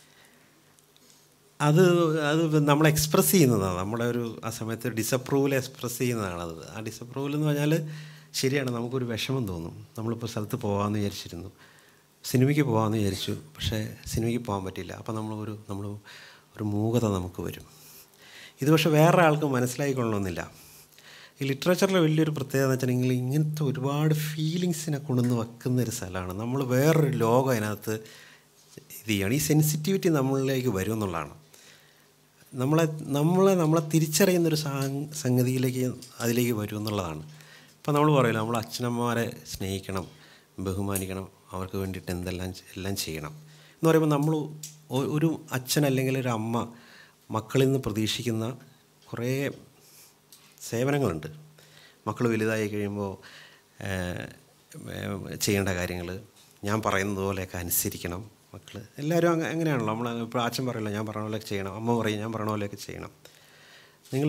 S1: അത് അത് നമ്മൾ എക്സ്പ്രസ് ചെയ്യുന്നതാണ് നമ്മുടെ ഒരു ആ സമയത്ത് ഡിസപ്രൂവൽ എക്സ്പ്രസ് ചെയ്യുന്നതാണത് ആ ഡിസപ്രൂവൽ എന്ന് പറഞ്ഞാൽ ശരിയാണ് നമുക്കൊരു വിഷമം തോന്നും നമ്മളിപ്പോൾ സ്ഥലത്ത് പോകാമെന്ന് വിചാരിച്ചിരുന്നു സിനിമയ്ക്ക് പോകാമെന്ന് വിചാരിച്ചു പക്ഷേ സിനിമയ്ക്ക് പോകാൻ പറ്റില്ല അപ്പോൾ നമ്മൾ ഒരു നമ്മൾ ഒരു മൂകത നമുക്ക് വരും ഇത് പക്ഷേ വേറെ ആൾക്ക് മനസ്സിലായിക്കൊള്ളണമെന്നില്ല ഈ ലിറ്ററേച്ചറിലെ വലിയൊരു പ്രത്യേകത എന്ന് വെച്ചിട്ടുണ്ടെങ്കിൽ ഇങ്ങനത്തെ ഒരുപാട് ഫീലിങ്സിനെ കൊണ്ടുവന്ന് വെക്കുന്ന ഒരു സ്ഥലമാണ് നമ്മൾ വേറൊരു ലോകം അതിനകത്ത് ഇത് ചെയ്യണം ഈ സെൻസിറ്റിവിറ്റി നമ്മളിലേക്ക് വരും എന്നുള്ളതാണ് നമ്മളെ നമ്മളെ നമ്മളെ തിരിച്ചറിയുന്നൊരു സാ- സംഗതിയിലേക്ക് അതിലേക്ക് വരും എന്നുള്ളതാണ് ഇപ്പം നമ്മൾ പറയില്ല നമ്മൾ അച്ഛനമ്മമാരെ സ്നേഹിക്കണം ബഹുമാനിക്കണം അവർക്ക് വേണ്ടിയിട്ട് എന്തെല്ലാം ചെ- എല്ലാം ചെയ്യണം എന്ന് പറയുമ്പോൾ നമ്മൾ ഒ- ഒരു അച്ഛൻ അല്ലെങ്കിൽ ഒരു അമ്മ മക്കളിൽ നിന്ന് പ്രതീക്ഷിക്കുന്ന കുറേ സേവനങ്ങളുണ്ട് മക്കൾ വലുതായി കഴിയുമ്പോൾ ഏഹ്, ഏഹ്, ചെയ്യേണ്ട കാര്യങ്ങൾ ഞാൻ പറയുന്നത് പോലെയൊക്കെ അനുസരിക്കണം മക്കൾ എല്ലാവരും അങ്ങ അങ്ങനെയാണല്ലോ നമ്മൾ ഇപ്പോൾ അച്ഛൻ പറയില്ല ഞാൻ പറഞ്ഞ പോലെയൊക്കെ ചെയ്യണം അമ്മ പറയും ഞാൻ പറഞ്ഞ പോലെയൊക്കെ ചെയ്യണം നിങ്ങൾ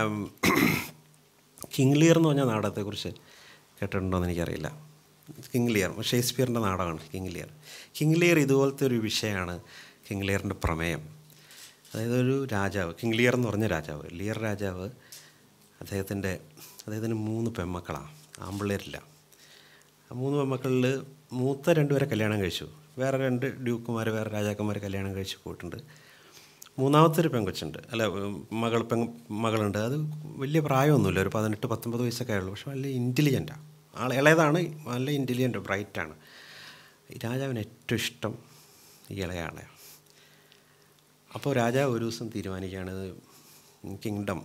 S1: കിങ് ലിയർ എന്ന് പറഞ്ഞ നാടകത്തെക്കുറിച്ച് കേട്ടിട്ടുണ്ടോ എന്ന് എനിക്കറിയില്ല കിങ് ലിയർ ഷേക്സ്പിയറിൻ്റെ നാടകമാണ് കിങ് ലിയർ കിങ് ലിയർ ഇതുപോലത്തെ ഒരു വിഷയമാണ് കിങ് ലിയറിൻ്റെ പ്രമേയം അതായത് ഒരു രാജാവ് കിങ് ലിയർ എന്ന് പറഞ്ഞ രാജാവ് ലിയർ രാജാവ് അദ്ദേഹത്തിൻ്റെ അദ്ദേഹത്തിന് മൂന്ന് പെൺമക്കളാണ് ആമ്പിള്ളേരില്ല ആ മൂന്ന് പെൺമക്കളിൽ മൂത്ത രണ്ടുപേരെ കല്യാണം കഴിച്ചു വേറെ രണ്ട് ഡ്യൂക്കുമാർ വേറെ രാജാക്കന്മാർ കല്യാണം കഴിച്ച് പോയിട്ടുണ്ട് മൂന്നാമത്തെ ഒരു പെങ്കൊച്ചുണ്ട് അല്ല ഉം, മകൾ പെങ് മകളുണ്ട് അത് വലിയ പ്രായമൊന്നുമില്ല ഒരു പതിനെട്ട് പത്തൊമ്പത് വയസ്സൊക്കെ ആയുള്ളൂ പക്ഷെ നല്ല ഇൻ്റലിജൻറ്റാണ് ആൾ ഇളയതാണ് നല്ല ഇൻ്റലിജൻറ്റ് ബ്രൈറ്റാണ് ഈ രാജാവിന് ഏറ്റവും ഇഷ്ടം ഈ ഇളയാളെയാണ് അപ്പോൾ രാജാവ് ഒരു ദിവസം തീരുമാനിക്കുകയാണ് കിങ്ഡം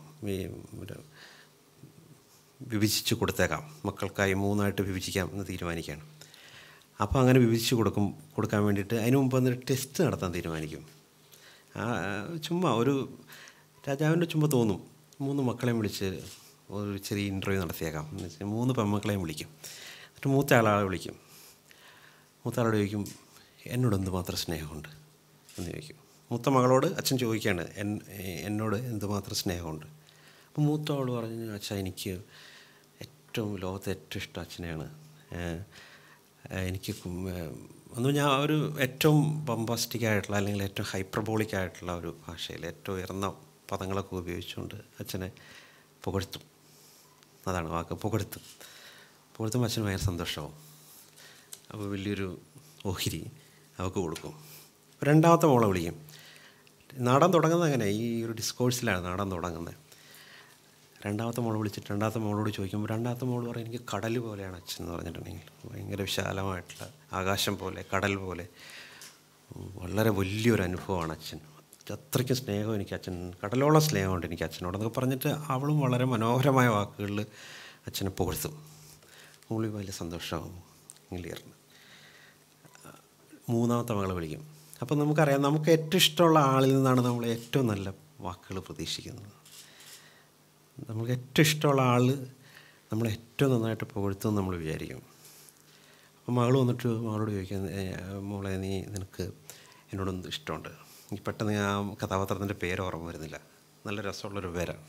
S1: വിഭജിച്ച് കൊടുത്തേക്കാം മക്കൾക്കായി മൂന്നായിട്ട് വിഭജിക്കാം എന്ന് തീരുമാനിക്കുകയാണ് അപ്പോൾ അങ്ങനെ വിഭജിച്ച് കൊടുക്കും കൊടുക്കാൻ വേണ്ടിയിട്ട് അതിന് മുമ്പ് വന്നൊരു ടെസ്റ്റ് നടത്താൻ തീരുമാനിക്കും ആ ചുമ്മാ ഒരു രാജാവിൻ്റെ ചുമ്മാ തോന്നും മൂന്ന് മക്കളെയും വിളിച്ച് ഒരു ചെറിയ ഇൻ്റർവ്യൂ നടത്തിയേക്കാം എന്ന് വെച്ചാൽ മൂന്ന് പെൺമക്കളെയും വിളിക്കും എന്നിട്ട് മൂത്ത ആളെ വിളിക്കും മൂത്ത ആളോട് ചോദിക്കും എന്നോട് എന്തുമാത്രം സ്നേഹമുണ്ട് എന്ന് ചോദിക്കും മൂത്ത മകളോട് അച്ഛൻ ചോദിക്കുകയാണ് എൻ എന്നോട് എന്തുമാത്രം സ്നേഹമുണ്ട് അപ്പോൾ മൂത്ത ആൾ പറഞ്ഞു അച്ഛാ എനിക്ക് ഏറ്റവും ലോകത്തെ ഏറ്റവും ഇഷ്ടം അച്ഛനെയാണ് ഏഹ്, ഏഹ്, എനിക്ക് കും- ഏഹ്, ഒന്ന് ഞാൻ ഒരു ഏറ്റവും ബംബാസ്റ്റിക് ആയിട്ടുള്ള അല്ലെങ്കിൽ ഏറ്റവും ഹൈപ്രബോളിക് ആയിട്ടുള്ള ഒരു ഭാഷയിൽ ഏറ്റവും ഉയർന്ന പദങ്ങളൊക്കെ ഉപയോഗിച്ചുകൊണ്ട് അച്ഛനെ പുകഴ്ത്തും അതാണ് വാക്ക് പുകഴ്ത്തും പുകഴ്ത്തുമ്പോൾ അച്ഛന് ഭയങ്കര സന്തോഷമാവും അപ്പോൾ വലിയൊരു ഓഹരി അവൾക്ക് കൊടുക്കും രണ്ടാമത്തെ മോളെ വിളിക്കും നാടൻ തുടങ്ങുന്നത് അങ്ങനെ ഈ ഒരു ഡിസ്കോഴ്സിലാണ് നാടൻ തുടങ്ങുന്നത് രണ്ടാമത്തെ മോൾ വിളിച്ചിട്ട് രണ്ടാമത്തെ മോളോട് ചോദിക്കുമ്പോൾ രണ്ടാമത്തെ മോൾ പറയും എനിക്ക് കടൽ പോലെയാണ് അച്ഛൻ എന്ന് പറഞ്ഞിട്ടുണ്ടെങ്കിൽ ഭയങ്കര വിശാലമായിട്ടുള്ള ആകാശം പോലെ കടൽ പോലെ വളരെ വലിയൊരു അനുഭവമാണ് അച്ഛൻ അത്രയ്ക്കും സ്നേഹം എനിക്ക് അച്ഛൻ കടലോളം സ്നേഹമുണ്ട് എനിക്ക് അച്ഛനോട് എന്നൊക്കെ പറഞ്ഞിട്ട് അവളും വളരെ മനോഹരമായ വാക്കുകളിൽ അച്ഛനെ പുകഴ്ത്തും ഉള്ളി വലിയ സന്തോഷമാകും ക്ലിയറിന് മൂന്നാമത്തെ മകളെ വിളിക്കും അപ്പോൾ നമുക്കറിയാം നമുക്ക് ഏറ്റവും ഇഷ്ടമുള്ള ആളിൽ നിന്നാണ് നമ്മൾ ഏറ്റവും നല്ല വാക്കുകൾ പ്രതീക്ഷിക്കുന്നത് നമുക്ക് ഏറ്റവും ഇഷ്ടമുള്ള ആൾ നമ്മൾ ഏറ്റവും നന്നായിട്ട് പുകഴ്ത്തുമെന്ന് നമ്മൾ വിചാരിക്കും അപ്പോൾ മകൾ വന്നിട്ട് മകളോട് ചോദിക്കാൻ മോളെ നീ നിനക്ക് എന്നോടൊന്ന് ഇഷ്ടമുണ്ട് എനിക്ക് പെട്ടെന്ന് ആ കഥാപാത്രത്തിൻ്റെ പേര് ഓർമ്മ വരുന്നില്ല നല്ല രസമുള്ളൊരു പേരാണ്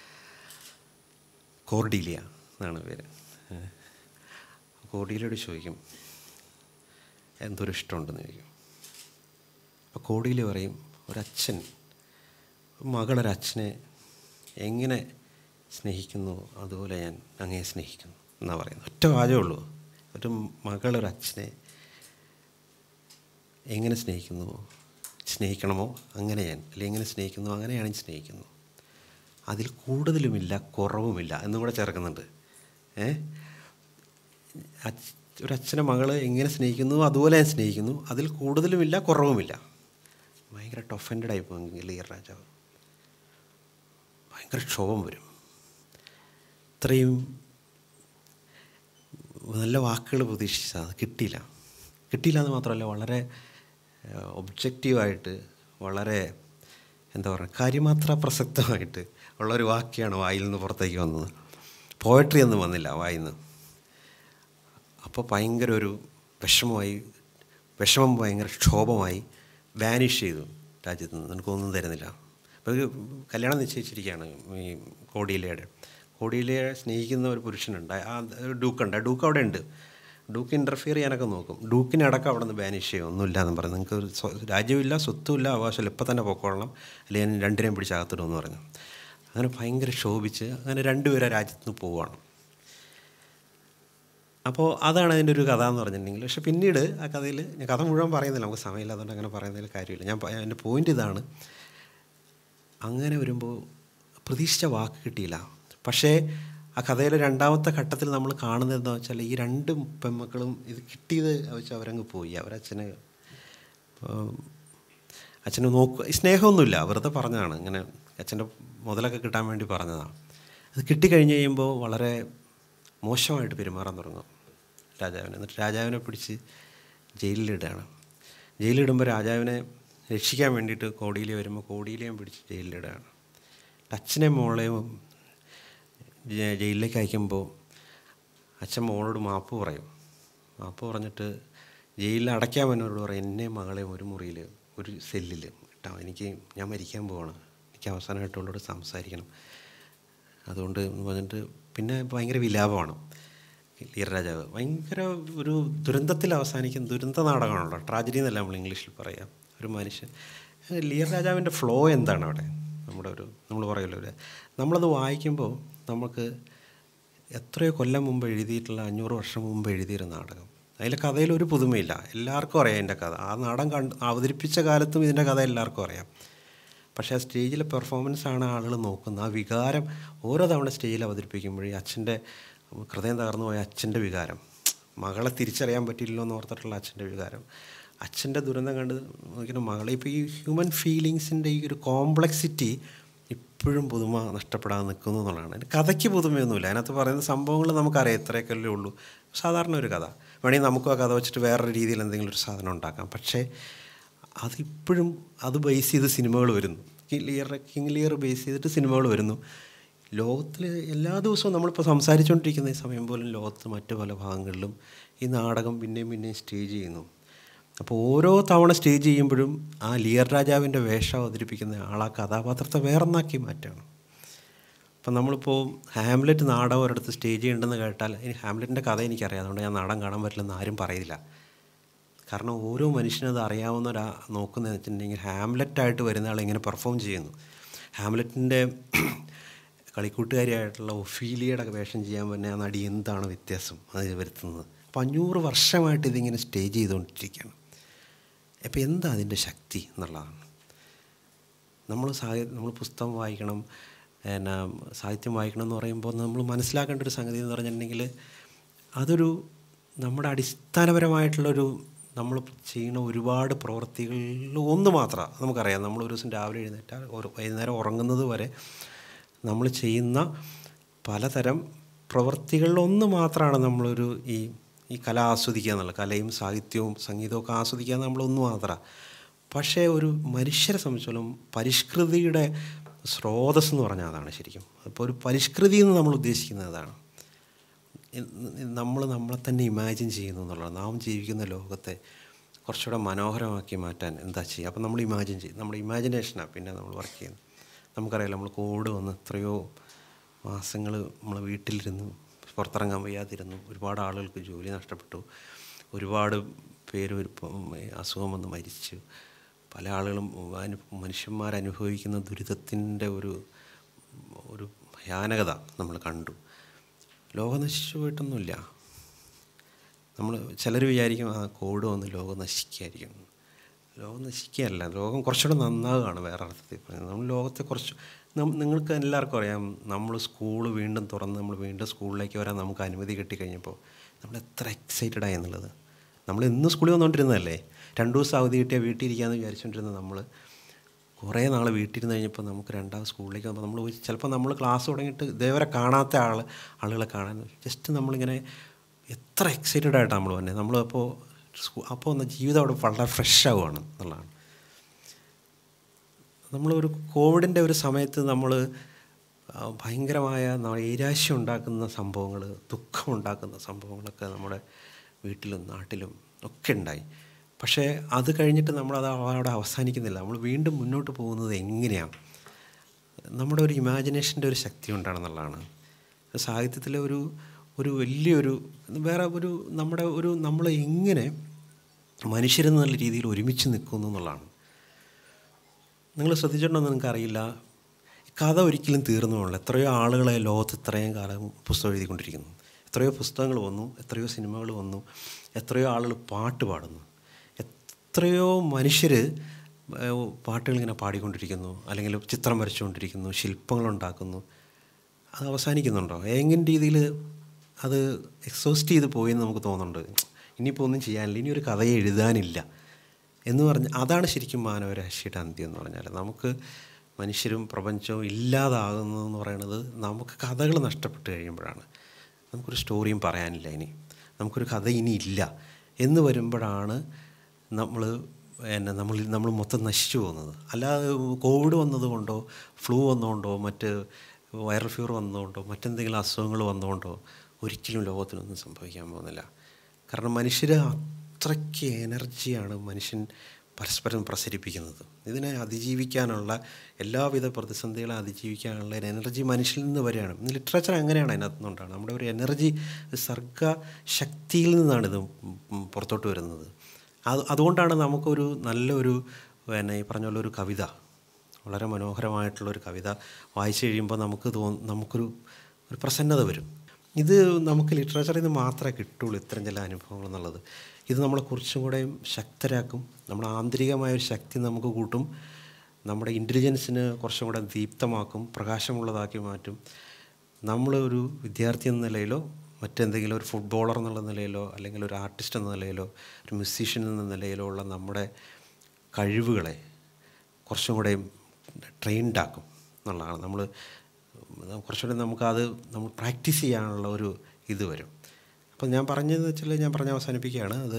S1: കോർഡീലിയ എന്നാണ് പേര് കോർഡീലിയോട് ചോദിക്കും എന്തൊരു ഇഷ്ടമുണ്ടെന്ന് ചോദിക്കും അപ്പോൾ കോടിയിൽ പറയും ഒരച്ഛൻ മകളൊരച്ഛനെ എങ്ങനെ സ്നേഹിക്കുന്നു അതുപോലെ ഞാൻ അങ്ങയെ സ്നേഹിക്കുന്നു എന്നാണ് പറയുന്നത് ഒറ്റ വാചകമേ ഉള്ളൂ ഒരു മകളൊരച്ഛനെ എങ്ങനെ സ്നേഹിക്കുന്നു സ്നേഹിക്കണമോ അങ്ങനെ ഞാൻ അല്ലെങ്കിൽ എങ്ങനെ സ്നേഹിക്കുന്നു അങ്ങനെയാണ് ഞാൻ സ്നേഹിക്കുന്നു അതിൽ കൂടുതലുമില്ല കുറവുമില്ല എന്നും കൂടെ ചേർക്കുന്നുണ്ട് ഏ ഒരച്ഛനെ മകൾ എങ്ങനെ സ്നേഹിക്കുന്നു അതുപോലെ ഞാൻ സ്നേഹിക്കുന്നു അതിൽ കൂടുതലുമില്ല കുറവുമില്ല ഭയങ്കര ടൊഫൻഡഡ് ആയി പോകും ലിയർ രാജാവ് ഭയങ്കര ക്ഷോഭം വരും ഇത്രയും നല്ല വാക്കുകൾ പ്രതീക്ഷിച്ചത് അത് കിട്ടിയില്ല കിട്ടിയില്ല എന്ന് മാത്രമല്ല വളരെ ഒബ്ജക്റ്റീവായിട്ട് വളരെ എന്താ പറയുക കാര്യമാത്ര പ്രസക്തമായിട്ട് ഉള്ളൊരു വാക്യമാണ് വായിൽ നിന്ന് പുറത്തേക്ക് വന്നത് പോയട്രി ഒന്നും വന്നില്ല വായിൽ നിന്ന് അപ്പോൾ ഭയങ്കര ഒരു വിഷമമായി വിഷമം ഭയങ്കര ക്ഷോഭമായി വാനിഷ് ചെയ്തു രാജ്യത്ത് നിന്ന് നിനക്കൊന്നും തരുന്നില്ല അപ്പോൾ ഒരു കല്യാണം നിശ്ചയിച്ചിരിക്കുകയാണ് ഈ കോടിയിലയുടെ കോടിയിലയെ സ്നേഹിക്കുന്ന ഒരു പുരുഷനുണ്ട് ആ ഡൂക്കുണ്ട് ആ ഡൂക്ക് അവിടെ ഉണ്ട് ഡൂക്ക് ഇൻ്റർഫിയർ ചെയ്യാനൊക്കെ നോക്കും ഡൂക്കിനെ അടക്കം അവിടെ നിന്ന് ബാനിഷ് ചെയ്യും ഒന്നുമില്ല എന്ന് പറഞ്ഞു നിങ്ങൾക്ക് ഒരു രാജ്യമില്ല സ്വത്തുമില്ല അവകാശമില്ല ഇപ്പം തന്നെ പൊക്കോളണം അല്ലെങ്കിൽ ഞാൻ രണ്ടിനെയും പിടിച്ച് അകത്തിടുമെന്ന് പറഞ്ഞു അങ്ങനെ ഭയങ്കര ശോഭിച്ച് അങ്ങനെ രണ്ടുപേരെ രാജ്യത്ത് നിന്ന് പോവുകയാണ് അപ്പോൾ അതാണ് അതിൻ്റെ ഒരു കഥ എന്ന് പറഞ്ഞിട്ടുണ്ടെങ്കിൽ പക്ഷെ പിന്നീട് ആ കഥയിൽ ഞാൻ കഥ മുഴുവൻ പറയുന്നില്ല നമുക്ക് സമയമില്ല അതുകൊണ്ട് അങ്ങനെ പറയുന്നതിൽ കാര്യമില്ല ഞാൻ എൻ്റെ പോയിൻ്റ് ഇതാണ് അങ്ങനെ വരുമ്പോൾ പ്രതീക്ഷിച്ച വാക്ക് കിട്ടിയില്ല പക്ഷേ ആ കഥയിലെ രണ്ടാമത്തെ ഘട്ടത്തിൽ നമ്മൾ കാണുന്നത് എന്താ വെച്ചാൽ ഈ രണ്ട് പെൺമക്കളും ഇത് കിട്ടിയത് വെച്ച് അവരങ്ങ് പോയി അവരച്ഛന് അച്ഛന് നോക്കുക സ്നേഹമൊന്നുമില്ല വെറുതെ പറഞ്ഞതാണ് ഇങ്ങനെ അച്ഛൻ്റെ മുതലൊക്കെ കിട്ടാൻ വേണ്ടി പറഞ്ഞതാണ് അത് കിട്ടിക്കഴിഞ്ഞ് കഴിയുമ്പോൾ വളരെ മോശമായിട്ട് പെരുമാറാൻ തുടങ്ങും രാജാവിനെ എന്നിട്ട് രാജാവിനെ പിടിച്ച് ജയിലിലിടുകയാണ് ജയിലിടുമ്പോൾ രാജാവിനെ രക്ഷിക്കാൻ വേണ്ടിയിട്ട് കോടിയിലെ വരുമ്പോൾ കോടിയിലെയും പിടിച്ച് ജയിലിലിടുകയാണ് അച്ഛനെയും മോളെയും ജയിലിലേക്ക് അയക്കുമ്പോൾ അച്ഛൻ മോളോട് മാപ്പ് പറയും മാപ്പ് പറഞ്ഞിട്ട് ജയിലിൽ അടയ്ക്കാൻ വന്നവരോട് പറയും എന്നെ മകളെയും ഒരു മുറിയിൽ ഒരു സെല്ലിൽ ഇട്ടാ എനിക്ക് ഞാൻ മരിക്കാൻ പോവാണ് എനിക്ക് അവസാനമായിട്ടുള്ളവരോട് സംസാരിക്കണം അതുകൊണ്ട് പറഞ്ഞിട്ട് പിന്നെ ഭയങ്കര വിലാപമാണ് ലീർ രാജാവ് ഭയങ്കര ഒരു ദുരന്തത്തിൽ അവസാനിക്കുന്ന ദുരന്ത നാടകമാണല്ലോ ട്രാജഡി എന്നല്ല നമ്മൾ ഇംഗ്ലീഷിൽ പറയാം ഒരു മനുഷ്യൻ ലിയർ രാജാവിൻ്റെ ഫ്ലോ എന്താണ് അവിടെ നമ്മുടെ ഒരു നമ്മൾ പറയുമല്ലോ ഒരു നമ്മളത് വായിക്കുമ്പോൾ നമുക്ക് എത്രയോ കൊല്ലം മുമ്പ് എഴുതിയിട്ടുള്ള അഞ്ഞൂറ് വർഷം മുമ്പ് എഴുതിയൊരു നാടകം അതിലെ കഥയിൽ ഒരു പുതുമയില്ല എല്ലാവർക്കും അറിയാം എൻ്റെ കഥ ആ നാടകം കണ്ട് അവതരിപ്പിച്ച കാലത്തും ഇതിൻ്റെ കഥ എല്ലാവർക്കും അറിയാം പക്ഷേ ആ സ്റ്റേജിലെ പെർഫോമൻസ് ആണ് ആളുകൾ നോക്കുന്നത് ആ വികാരം ഓരോ തവണ സ്റ്റേജിൽ അവതരിപ്പിക്കുമ്പോഴേ അച്ഛൻ്റെ ഹൃദയം തകർന്നു പോയ അച്ഛൻ്റെ വികാരം മകളെ തിരിച്ചറിയാൻ പറ്റില്ലല്ലോ എന്ന് ഓർത്തിട്ടുള്ള അച്ഛൻ്റെ വികാരം അച്ഛൻ്റെ ദുരന്തം കണ്ട് നോക്കിയിട്ട് മകളെ ഇപ്പോൾ ഈ ഹ്യൂമൻ ഫീലിങ്സിൻ്റെ ഈ ഒരു കോംപ്ലക്സിറ്റി ഇപ്പോഴും പുതുമ നഷ്ടപ്പെടാതെ നിൽക്കുന്നു എന്നുള്ളതാണ് കഥയ്ക്ക് പുതുമയൊന്നുമില്ല അതിനകത്ത് പറയുന്ന സംഭവങ്ങൾ നമുക്കറിയാം ഇത്രയൊക്കെയല്ലേ ഉള്ളൂ സാധാരണ ഒരു കഥ വേണമെങ്കിൽ നമുക്കും ആ കഥ വെച്ചിട്ട് വേറൊരു രീതിയിൽ എന്തെങ്കിലും ഒരു സാധനം ഉണ്ടാക്കാം പക്ഷേ അതിപ്പോഴും അത് ബേസ് ചെയ്ത് സിനിമകൾ വരുന്നു ലിയർ കിങ് ലിയർ ബേസ് ചെയ്തിട്ട് സിനിമകൾ വരുന്നു ലോകത്തിൽ എല്ലാ ദിവസവും നമ്മളിപ്പോൾ സംസാരിച്ചുകൊണ്ടിരിക്കുന്ന ഈ സമയം പോലും ലോകത്ത് മറ്റു പല ഭാഗങ്ങളിലും ഈ നാടകം പിന്നെയും പിന്നെയും സ്റ്റേജ് ചെയ്യുന്നു അപ്പോൾ ഓരോ തവണ സ്റ്റേജ് ചെയ്യുമ്പോഴും ആ ലിയർ രാജാവിൻ്റെ വേഷം അവതരിപ്പിക്കുന്ന ആൾ ആ കഥാപാത്രത്തെ വേറൊന്നാക്കി മാറ്റുകയാണ് അപ്പം നമ്മളിപ്പോൾ ഹാംലെറ്റ് നാടകം ഒരിടത്ത് സ്റ്റേജ് ചെയ്യണ്ടെന്ന് കേട്ടാൽ ഇനി ഹാംലെറ്റിൻ്റെ കഥ എനിക്കറിയാം അതുകൊണ്ട് ഞാൻ നാടകം കാണാൻ പറ്റില്ലെന്ന് ആരും പറയില്ല കാരണം ഓരോ മനുഷ്യനത് അറിയാവുന്ന ഒരാ നോക്കുന്നതെന്ന് വെച്ചിട്ടുണ്ടെങ്കിൽ ഹാംലെറ്റായിട്ട് വരുന്ന ആൾ എങ്ങനെ പെർഫോം ചെയ്യുന്നു ഹാംലെറ്റിൻ്റെ കളിക്കൂട്ടുകാരിയായിട്ടുള്ള ഒഫീലിയയുടെ വേഷം ചെയ്യാൻ പറ്റുന്ന ആ നടി എന്താണ് വ്യത്യാസം അത് വരുത്തുന്നത് അപ്പോൾ അഞ്ഞൂറ് വർഷമായിട്ട് ഇതിങ്ങനെ സ്റ്റേജ് ചെയ്തുകൊണ്ടിരിക്കുകയാണ് അപ്പോൾ എന്താ അതിൻ്റെ ശക്തി എന്നുള്ളതാണ് നമ്മൾ സാഹി നമ്മൾ പുസ്തകം വായിക്കണം പിന്നെ സാഹിത്യം വായിക്കണം എന്ന് പറയുമ്പോൾ നമ്മൾ മനസ്സിലാക്കേണ്ട ഒരു സംഗതി എന്ന് പറഞ്ഞിട്ടുണ്ടെങ്കിൽ അതൊരു നമ്മുടെ അടിസ്ഥാനപരമായിട്ടുള്ളൊരു നമ്മൾ ചെയ്യുന്ന ഒരുപാട് പ്രവൃത്തികളിൽ ഒന്ന് മാത്രമാണ് നമുക്കറിയാം നമ്മൾ ഒരു ദിവസം രാവിലെ എഴുന്നേറ്റാൽ ഒരു വൈകുന്നേരം ഉറങ്ങുന്നത് വരെ നമ്മൾ ചെയ്യുന്ന പലതരം പ്രവൃത്തികളിൽ ഒന്ന് മാത്രമാണ് നമ്മളൊരു ഈ ഈ കല ആസ്വദിക്കുക എന്നുള്ളത് കലയും സാഹിത്യവും സംഗീതവും ഒക്കെ ആസ്വദിക്കുക നമ്മളൊന്ന് മാത്രമാണ് പക്ഷേ ഒരു മനുഷ്യരെ സംബന്ധിച്ചോളം പരിഷ്കൃതിയുടെ സ്രോതസ് എന്ന് പറഞ്ഞാൽ അതാണ് ശരിക്കും അപ്പോൾ ഒരു പരിഷ്കൃതി എന്ന് നമ്മൾ ഉദ്ദേശിക്കുന്നത് അതാണ് നമ്മൾ നമ്മളെ തന്നെ ഇമാജിൻ ചെയ്യുന്നു എന്നുള്ളത് നാം ജീവിക്കുന്ന ലോകത്തെ കുറച്ചുകൂടെ മനോഹരമാക്കി മാറ്റാൻ എന്താ ചെയ്യുക അപ്പോൾ നമ്മൾ ഇമാജിൻ ചെയ്യും നമ്മുടെ ഇമാജിനേഷനാണ് പിന്നെ നമ്മൾ വർക്ക് ചെയ്യുന്നത് നമുക്കറിയാലോ നമ്മൾ കോവിഡ് വന്ന് എത്രയോ മാസങ്ങൾ നമ്മൾ വീട്ടിലിരുന്നു പുറത്തിറങ്ങാൻ വയ്യാതിരുന്നു ഒരുപാട് ആളുകൾക്ക് ജോലി നഷ്ടപ്പെട്ടു ഒരുപാട് പേര് ഒരു അസുഖം വന്ന് മരിച്ചു പല ആളുകളും അനു മനുഷ്യന്മാരനുഭവിക്കുന്ന ദുരിതത്തിൻ്റെ ഒരു ഒരു ഭയാനകത നമ്മൾ കണ്ടു ലോകം നശിച്ചു പോയിട്ടൊന്നുമില്ല നമ്മൾ ചിലർ വിചാരിക്കും ആ കോവിഡ് വന്ന് ലോകം നശിക്കായിരിക്കും ലോകം നശിക്കുകയല്ല ലോകം കുറച്ചുകൂടെ നന്നാവുകയാണ് വേറെ അർത്ഥത്തിൽ പറയുന്നത് നമ്മൾ ലോകത്തെ കുറച്ച് നിങ്ങൾക്ക് എല്ലാവർക്കും അറിയാം നമ്മൾ സ്കൂൾ വീണ്ടും തുറന്ന് നമ്മൾ വീണ്ടും സ്കൂളിലേക്ക് വരാൻ നമുക്ക് അനുമതി കിട്ടിക്കഴിഞ്ഞപ്പോൾ നമ്മൾ എത്ര എക്സൈറ്റഡ് ആയി എന്നുള്ളത് നമ്മൾ ഇന്ന് സ്കൂളിൽ വന്നുകൊണ്ടിരുന്നതല്ലേ രണ്ടു ദിവസം അവധി കിട്ടിയാൽ വീട്ടിൽ ഇരിക്കാമെന്ന് വിചാരിച്ചുകൊണ്ടിരുന്ന നമ്മൾ കുറേ നാൾ വീട്ടിലിരുന്ന് കഴിഞ്ഞപ്പോൾ നമുക്ക് രണ്ടാമത് സ്കൂളിലേക്ക് വന്നപ്പോൾ നമ്മൾ ചിലപ്പോൾ നമ്മൾ ക്ലാസ് തുടങ്ങിയിട്ട് ഇതേവരെ കാണാത്ത ആൾ ആളുകളെ കാണാൻ ജസ്റ്റ് നമ്മളിങ്ങനെ എത്ര എക്സൈറ്റഡ് ആയിട്ടാണ് നമ്മൾ വന്നത് നമ്മളപ്പോൾ അപ്പോൾ ഒന്ന് ജീവിതം അവിടെ വളരെ ഫ്രഷ് ആവുകയാണ് എന്നുള്ളതാണ് നമ്മളൊരു കോവിഡിൻ്റെ ഒരു സമയത്ത് നമ്മൾ ഭയങ്കരമായ നൈരാശ്യം ഉണ്ടാക്കുന്ന സംഭവങ്ങൾ ദുഃഖമുണ്ടാക്കുന്ന സംഭവങ്ങളൊക്കെ നമ്മുടെ വീട്ടിലും നാട്ടിലും ഒക്കെ ഉണ്ടായി പക്ഷേ അത് കഴിഞ്ഞിട്ട് നമ്മളത് അവിടെ അവസാനിക്കുന്നില്ല നമ്മൾ വീണ്ടും മുന്നോട്ട് പോകുന്നത് എങ്ങനെയാണ് നമ്മുടെ ഒരു ഇമാജിനേഷൻ്റെ ഒരു ശക്തി ഉണ്ടാണെന്നുള്ളതാണ് സാഹിത്യത്തിലെ ഒരു ഒരു വലിയൊരു വേറെ ഒരു നമ്മുടെ ഒരു നമ്മൾ എങ്ങനെ മനുഷ്യരെന്നുള്ള രീതിയിൽ ഒരുമിച്ച് നിൽക്കുന്നു എന്നുള്ളതാണ് നിങ്ങൾ ശ്രദ്ധിച്ചിട്ടുണ്ടോ നിങ്ങൾക്കറിയില്ല കഥ ഒരിക്കലും തീർന്നു പോകണില്ല എത്രയോ ആളുകളെ ലോകത്ത് ഇത്രയും കാലം പുസ്തകം എഴുതിക്കൊണ്ടിരിക്കുന്നു എത്രയോ പുസ്തകങ്ങൾ വന്നു എത്രയോ സിനിമകൾ വന്നു എത്രയോ ആളുകൾ പാട്ട് പാടുന്നു എത്രയോ മനുഷ്യർ പാട്ടുകൾ ഇങ്ങനെ പാടിക്കൊണ്ടിരിക്കുന്നു അല്ലെങ്കിൽ ചിത്രം വരച്ചുകൊണ്ടിരിക്കുന്നു ശില്പങ്ങളുണ്ടാക്കുന്നു അത് അവസാനിക്കുന്നുണ്ടോ ഏതെങ്കിലും രീതിയിൽ അത് എക്സോസ്റ്റ് ചെയ്ത് പോയെന്ന് നമുക്ക് തോന്നുന്നുണ്ട് ഇനിയിപ്പോൾ ഒന്നും ചെയ്യാനില്ല ഇനി ഒരു കഥയെ എഴുതാനില്ല എന്ന് പറഞ്ഞ് അതാണ് ശരിക്കും മാനവരാശിയുടെ അന്ത്യം എന്ന് പറഞ്ഞാൽ നമുക്ക് മനുഷ്യരും പ്രപഞ്ചവും ഇല്ലാതാകുന്നതെന്ന് പറയുന്നത് നമുക്ക് കഥകൾ നഷ്ടപ്പെട്ട് കഴിയുമ്പോഴാണ് നമുക്കൊരു സ്റ്റോറിയും പറയാനില്ല ഇനി നമുക്കൊരു കഥ ഇനി ഇല്ല എന്ന് വരുമ്പോഴാണ് നമ്മൾ എന്നെ നമ്മൾ നമ്മൾ മൊത്തം നശിച്ചു പോകുന്നത് അല്ലാതെ കോവിഡ് വന്നതുകൊണ്ടോ ഫ്ലൂ വന്നതുകൊണ്ടോ മറ്റ് വൈറൽ ഫീവർ വന്നതുകൊണ്ടോ മറ്റെന്തെങ്കിലും അസുഖങ്ങൾ വന്നതുകൊണ്ടോ ഒരിക്കലും ലോകത്തിനൊന്നും സംഭവിക്കാൻ പോകുന്നില്ല കാരണം മനുഷ്യർ അത്രയ്ക്ക് എനർജിയാണ് മനുഷ്യൻ പരസ്പരം പ്രസരിപ്പിക്കുന്നത് ഇതിനെ അതിജീവിക്കാനുള്ള എല്ലാവിധ പ്രതിസന്ധികളെ അതിജീവിക്കാനുള്ള ഒരു എനർജി മനുഷ്യനിൽ നിന്ന് വരികയാണ് ലിറ്ററേച്ചർ അങ്ങനെയാണ് അതിനകത്ത് നിന്നുണ്ടാണ് നമ്മുടെ ഒരു എനർജി സർഗ ശക്തിയിൽ നിന്നാണ് ഇത് പുറത്തോട്ട് വരുന്നത് അത് അതുകൊണ്ടാണ് നമുക്കൊരു നല്ലൊരു പിന്നെ ഈ പറഞ്ഞ പോലെ ഒരു കവിത വളരെ മനോഹരമായിട്ടുള്ളൊരു കവിത വായിച്ചു കഴിയുമ്പോൾ നമുക്ക് തോന്നും നമുക്കൊരു ഒരു പ്രസന്നത വരും ഇത് നമുക്ക് ലിറ്ററേച്ചറിൽ നിന്ന് മാത്രമേ കിട്ടുള്ളൂ ഇത്തരം ചില അനുഭവങ്ങൾ എന്നുള്ളത് ഇത് നമ്മളെ കുറച്ചും കൂടെ ശക്തരാക്കും നമ്മുടെ ആന്തരികമായ ഒരു ശക്തി നമുക്ക് കൂട്ടും നമ്മുടെ ഇൻ്റലിജൻസിന് കുറച്ചും കൂടെ ദീപ്തമാക്കും പ്രകാശമുള്ളതാക്കി മാറ്റും നമ്മൾ ഒരു വിദ്യാർത്ഥി എന്ന നിലയിലോ മറ്റെന്തെങ്കിലും ഒരു ഫുട്ബോളർ എന്നുള്ള നിലയിലോ അല്ലെങ്കിൽ ഒരു ആർട്ടിസ്റ്റ് എന്ന നിലയിലോ ഒരു മ്യൂസീഷ്യൻ എന്ന നിലയിലോ ഉള്ള നമ്മുടെ കഴിവുകളെ കുറച്ചും കൂടെ ട്രെയിൻഡ് ആക്കും എന്നുള്ളതാണ് നമ്മൾ കുറച്ചുകൂടെ നമുക്കത് നമ്മൾ പ്രാക്ടീസ് ചെയ്യാനുള്ള ഒരു ഇത് വരും അപ്പം ഞാൻ പറഞ്ഞതെന്ന് വെച്ചാൽ ഞാൻ പറഞ്ഞ് അവസാനിപ്പിക്കുകയാണ് അത്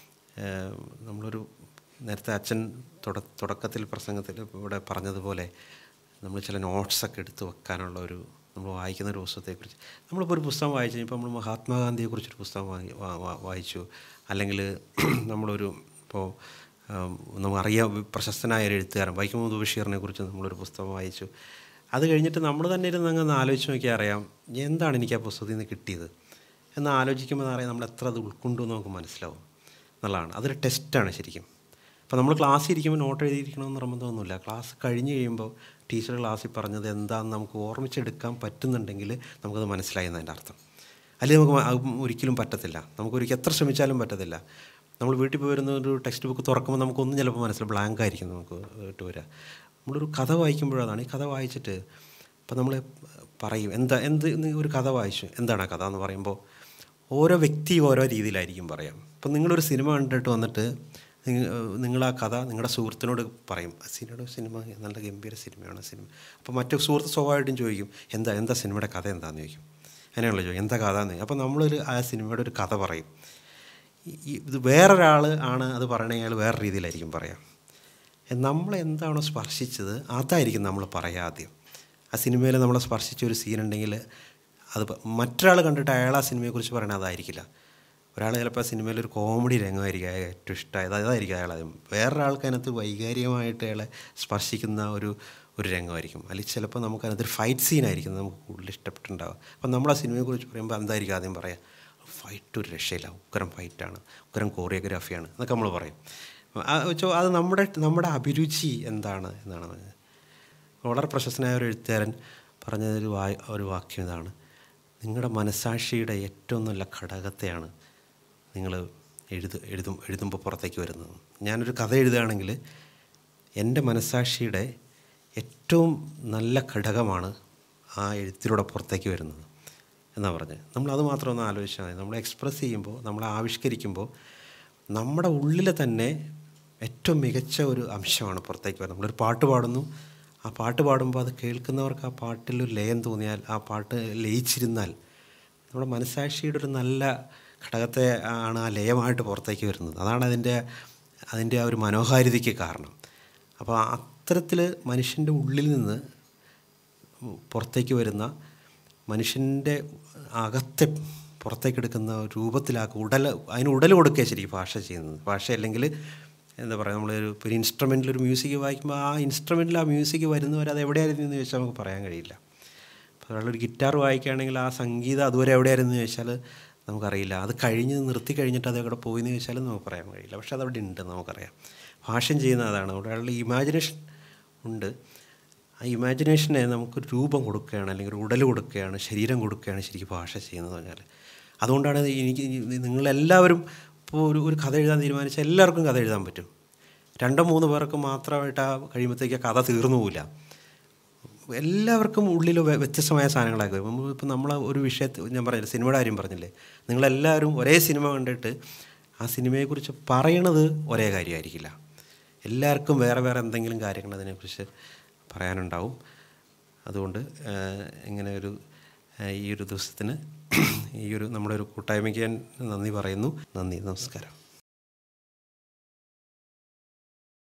S1: നമ്മളൊരു നേരത്തെ അച്ഛൻ തുട തുടക്കത്തിൽ പ്രസംഗത്തിൽ ഇവിടെ പറഞ്ഞതുപോലെ നമ്മൾ ചില നോട്ട്സൊക്കെ എടുത്ത് വെക്കാനുള്ള ഒരു നമ്മൾ വായിക്കുന്ന ഒരു പുസ്തകത്തെക്കുറിച്ച് നമ്മളിപ്പോൾ ഒരു പുസ്തകം വായിച്ചു കഴിഞ്ഞപ്പോൾ നമ്മൾ മഹാത്മാഗാന്ധിയെക്കുറിച്ചൊരു പുസ്തകം വാങ്ങി വായിച്ചു അല്ലെങ്കിൽ നമ്മളൊരു ഇപ്പോൾ നമുക്കറിയാം പ്രശസ്തനായ ഒരു എഴുത്തുകാരൻ വൈക്കം മുഹമ്മദ് ബഷീറിനെ കുറിച്ച് നമ്മളൊരു പുസ്തകം വായിച്ചു അത് കഴിഞ്ഞിട്ട് നമ്മൾ തന്നെ ഇരുന്ന് അങ്ങ് ആലോചിച്ച് നോക്കിയാൽ അറിയാം എന്താണ് എനിക്ക് ആ പുസ്തകത്തിൽ നിന്ന് കിട്ടിയത് എന്ന് ആലോചിക്കുമ്പോൾ അറിയാം നമ്മൾ എത്ര അത് ഉൾക്കൊണ്ടു എന്ന് നമുക്ക് മനസ്സിലാവും എന്നുള്ളതാണ് അതൊരു ടെസ്റ്റാണ് ശരിക്കും അപ്പോൾ നമ്മൾ ക്ലാസ്സിൽ ഇരിക്കുമ്പോൾ നോട്ട് എഴുതിയിരിക്കണമെന്ന് നിർബന്ധമൊന്നുമില്ല ക്ലാസ് കഴിഞ്ഞ് കഴിയുമ്പോൾ ടീച്ചർ ക്ലാസ്സിൽ പറഞ്ഞത് എന്താണെന്ന് നമുക്ക് ഓർമ്മിച്ചെടുക്കാൻ പറ്റുന്നുണ്ടെങ്കിൽ നമുക്കത് മനസ്സിലായി എന്നതിൻ്റെ അർത്ഥം അല്ലെങ്കിൽ നമുക്ക് ഒരിക്കലും പറ്റത്തില്ല നമുക്ക് ഒരിക്കലും എത്ര ശ്രമിച്ചാലും പറ്റത്തില്ല നമ്മൾ വീട്ടിൽ പോയി വരുന്ന ഒരു ടെക്സ്റ്റ് ബുക്ക് തുറക്കുമ്പോൾ നമുക്കൊന്നും ചിലപ്പോൾ മനസ്സിലാവും ബ്ലാങ്ക് ആയിരിക്കും നമുക്ക് ഇട്ട് വരിക നമ്മളൊരു കഥ വായിക്കുമ്പോഴതാണ് ഈ കഥ വായിച്ചിട്ട് ഇപ്പം നമ്മൾ പറയും എന്താ എന്ത് ഒരു കഥ വായിച്ചു എന്താണ് ആ കഥ എന്ന് പറയുമ്പോൾ ഓരോ വ്യക്തി ഓരോ രീതിയിലായിരിക്കും പറയാം ഇപ്പം നിങ്ങളൊരു സിനിമ കണ്ടിട്ട് വന്നിട്ട് നിങ്ങൾ ആ കഥ നിങ്ങളുടെ സുഹൃത്തിനോട് പറയും "ആ സിനിമയുടെ സിനിമ നല്ല ഗംഭീര സിനിമയാണ് സിനിമ അപ്പോൾ മറ്റു സുഹൃത്ത് സ്വാഭാവികമായിട്ടും ചോദിക്കും എന്താ എന്താ സിനിമയുടെ കഥ എന്താണെന്ന് ചോദിക്കും അങ്ങനെയാണല്ലോ ചോദിക്കും എന്താ കഥ എന്ന് അപ്പോൾ നമ്മളൊരു ആ സിനിമയുടെ ഒരു കഥ പറയും ഈ- ഈ- ഇത് വേറൊരാൾ ആണ് അത് പറയണമെങ്കിൽ അയാൾ വേറെ രീതിയിലായിരിക്കും പറയാം നമ്മൾ എന്താണോ സ്പർശിച്ചത് അതായിരിക്കും നമ്മൾ പറയുക ആദ്യം ആ സിനിമയിൽ നമ്മളെ സ്പർശിച്ച ഒരു സീൻ ഉണ്ടെങ്കിൽ അത് പ- മറ്റൊരാൾ കണ്ടിട്ട് അയാൾ ആ സിനിമയെക്കുറിച്ച് പറയണത് അതായിരിക്കില്ല ഒരാൾ ചിലപ്പോൾ ആ സിനിമയിൽ ഒരു കോമഡി രംഗമായിരിക്കും അയാൾ ഏറ്റവും ഇഷ്ടമായത് അതായിരിക്കും അയാൾ ആദ്യം വേറൊരാൾക്ക് അതിനകത്ത് വൈകാരികമായിട്ട് അയാളെ സ്പർശിക്കുന്ന ഒരു ഒരു രംഗമായിരിക്കും അല്ലെങ്കിൽ ചിലപ്പോൾ നമുക്ക് അതിനകത്തൊരു ഫൈറ്റ് സീനായിരിക്കും നമുക്ക് കൂടുതൽ ഇഷ്ടപ്പെട്ടുണ്ടാവുക അപ്പം നമ്മൾ ആ സിനിമയെക്കുറിച്ച് പറയുമ്പോൾ എന്തായിരിക്കും ആദ്യം പറയാം ഫൈറ്റ് ഒരു രക്ഷയില്ല ഉഗ്രം ഫൈറ്റാണ് ഉഗ്രം കോറിയോഗ്രാഫിയാണ് എന്നൊക്കെ നമ്മൾ പറയും ആ വെച്ചോ അത് നമ്മുടെ നമ്മുടെ അഭിരുചി എന്താണ് എന്നാണ് പറഞ്ഞത് വളരെ പ്രശസ്തനായ ഒരു എഴുത്തുകാരൻ പറഞ്ഞതൊരു വാ ഒരു വാക്യം ഇതാണ് നിങ്ങളുടെ മനസാക്ഷിയുടെ ഏറ്റവും നല്ല ഘടകത്തെയാണ് നിങ്ങൾ എഴുത എഴുതും എഴുതുമ്പോൾ പുറത്തേക്ക് വരുന്നത് ഞാനൊരു കഥ എഴുതുകയാണെങ്കിൽ എൻ്റെ മനസാക്ഷിയുടെ ഏറ്റവും നല്ല ഘടകമാണ് ആ എഴുത്തിലൂടെ പുറത്തേക്ക് വരുന്നത് എന്നാ പറഞ്ഞത് നമ്മൾ അത് മാത്രം ഒന്ന് ആലോചിച്ചാൽ മതി നമ്മൾ എക്സ്പ്രസ് ചെയ്യുമ്പോൾ നമ്മൾ ആവിഷ്കരിക്കുമ്പോൾ നമ്മുടെ ഉള്ളിൽ തന്നെ ഏറ്റവും മികച്ച ഒരു അംശമാണ് പുറത്തേക്ക് വരുന്നത് നമ്മളൊരു പാട്ട് പാടുന്നു ആ പാട്ട് പാടുമ്പോൾ അത് കേൾക്കുന്നവർക്ക് ആ പാട്ടിൽ ഒരു ലയം തോന്നിയാൽ ആ പാട്ട് ലയിച്ചിരുന്നാൽ നമ്മുടെ മനസാക്ഷിയുടെ ഒരു നല്ല ഘടകത്തെ ആണ് ആ ലയമായിട്ട് പുറത്തേക്ക് വരുന്നത് അതാണ് അതിൻ്റെ അതിൻ്റെ ആ ഒരു മനോഹാരിതയ്ക്ക് കാരണം അപ്പോൾ അത്തരത്തിൽ മനുഷ്യൻ്റെ ഉള്ളിൽ നിന്ന് പുറത്തേക്ക് വരുന്ന മനുഷ്യൻ്റെ അകത്തെ പുറത്തേക്കെടുക്കുന്ന രൂപത്തിലാക്കി ഉടൽ അതിന് ഉടൽ കൊടുക്കുക ശരിക്കും ഭാഷ ചെയ്യുന്നത് ഭാഷ അല്ലെങ്കിൽ എന്താ പറയുക നമ്മളൊരു ഒരു ഇൻസ്ട്രുമെൻറ്റിൽ ഒരു മ്യൂസിക് വായിക്കുമ്പോൾ ആ ഇൻസ്ട്രുമെൻറ്റിൽ ആ മ്യൂസിക് വരുന്നവർ അത് എവിടെയായിരുന്നു എന്ന് ചോദിച്ചാൽ നമുക്ക് പറയാൻ കഴിയില്ല അപ്പോൾ ഒരാളൊരു ഗിറ്റാർ വായിക്കുകയാണെങ്കിൽ ആ സംഗീതം അതുവരെ എവിടെയായിരുന്നു എന്ന് ചോദിച്ചാൽ നമുക്കറിയില്ല അത് കഴിഞ്ഞ് നിർത്തി കഴിഞ്ഞിട്ട് അത് എവിടെ പോയി എന്ന് ചോദിച്ചാലും നമുക്ക് പറയാൻ കഴിയില്ല പക്ഷെ അതവിടെ ഉണ്ട് നമുക്കറിയാം ഭാഷ്യം ചെയ്യുന്ന അതാണ് ഒരാളുടെ ഇമാജിനേഷൻ ഉണ്ട് ആ ഇമാജിനേഷനെ നമുക്ക് രൂപം കൊടുക്കുകയാണ് അല്ലെങ്കിൽ ഒരു ഉടൽ കൊടുക്കുകയാണ് ശരീരം കൊടുക്കുകയാണ് ശരിക്കും ഭാഷ ചെയ്യുന്നത് പറഞ്ഞാൽ അതുകൊണ്ടാണ് എനിക്ക് നിങ്ങളെല്ലാവരും ഇപ്പോൾ ഒരു ഒരു കഥ എഴുതാൻ തീരുമാനിച്ചാൽ എല്ലാവർക്കും കഥ എഴുതാൻ പറ്റും രണ്ടോ മൂന്നോ പേർക്ക് മാത്രമായിട്ട് ആ കഴിയുമ്പോഴത്തേക്ക് ആ കഥ തീർന്നു പോവില്ല എല്ലാവർക്കും ഉള്ളിൽ വ്യ- വ്യത്യസ്തമായ സാധനങ്ങളാക്കി വരും ഇപ്പം നമ്മൾ ഒരു വിഷയത്തിൽ ഞാൻ പറഞ്ഞില്ലേ സിനിമയുടെ കാര്യം പറഞ്ഞില്ലേ നിങ്ങളെല്ലാവരും ഒരേ സിനിമ കണ്ടിട്ട് ആ സിനിമയെക്കുറിച്ച് പറയണത് ഒരേ കാര്യമായിരിക്കില്ല എല്ലാവർക്കും വേറെ വേറെ എന്തെങ്കിലും കാര്യങ്ങൾ അതിനെക്കുറിച്ച് പറയാനുണ്ടാവും അതുകൊണ്ട് ആഹ്, ഇങ്ങനെ ഒരു ആഹ്, ഈ ഒരു ദിവസത്തിന് ഈ ഒരു നമ്മുടെ ഒരു കൂട്ടായ്മയ്ക്ക് ഞാൻ നന്ദി പറയുന്നു നന്ദി നമസ്കാരം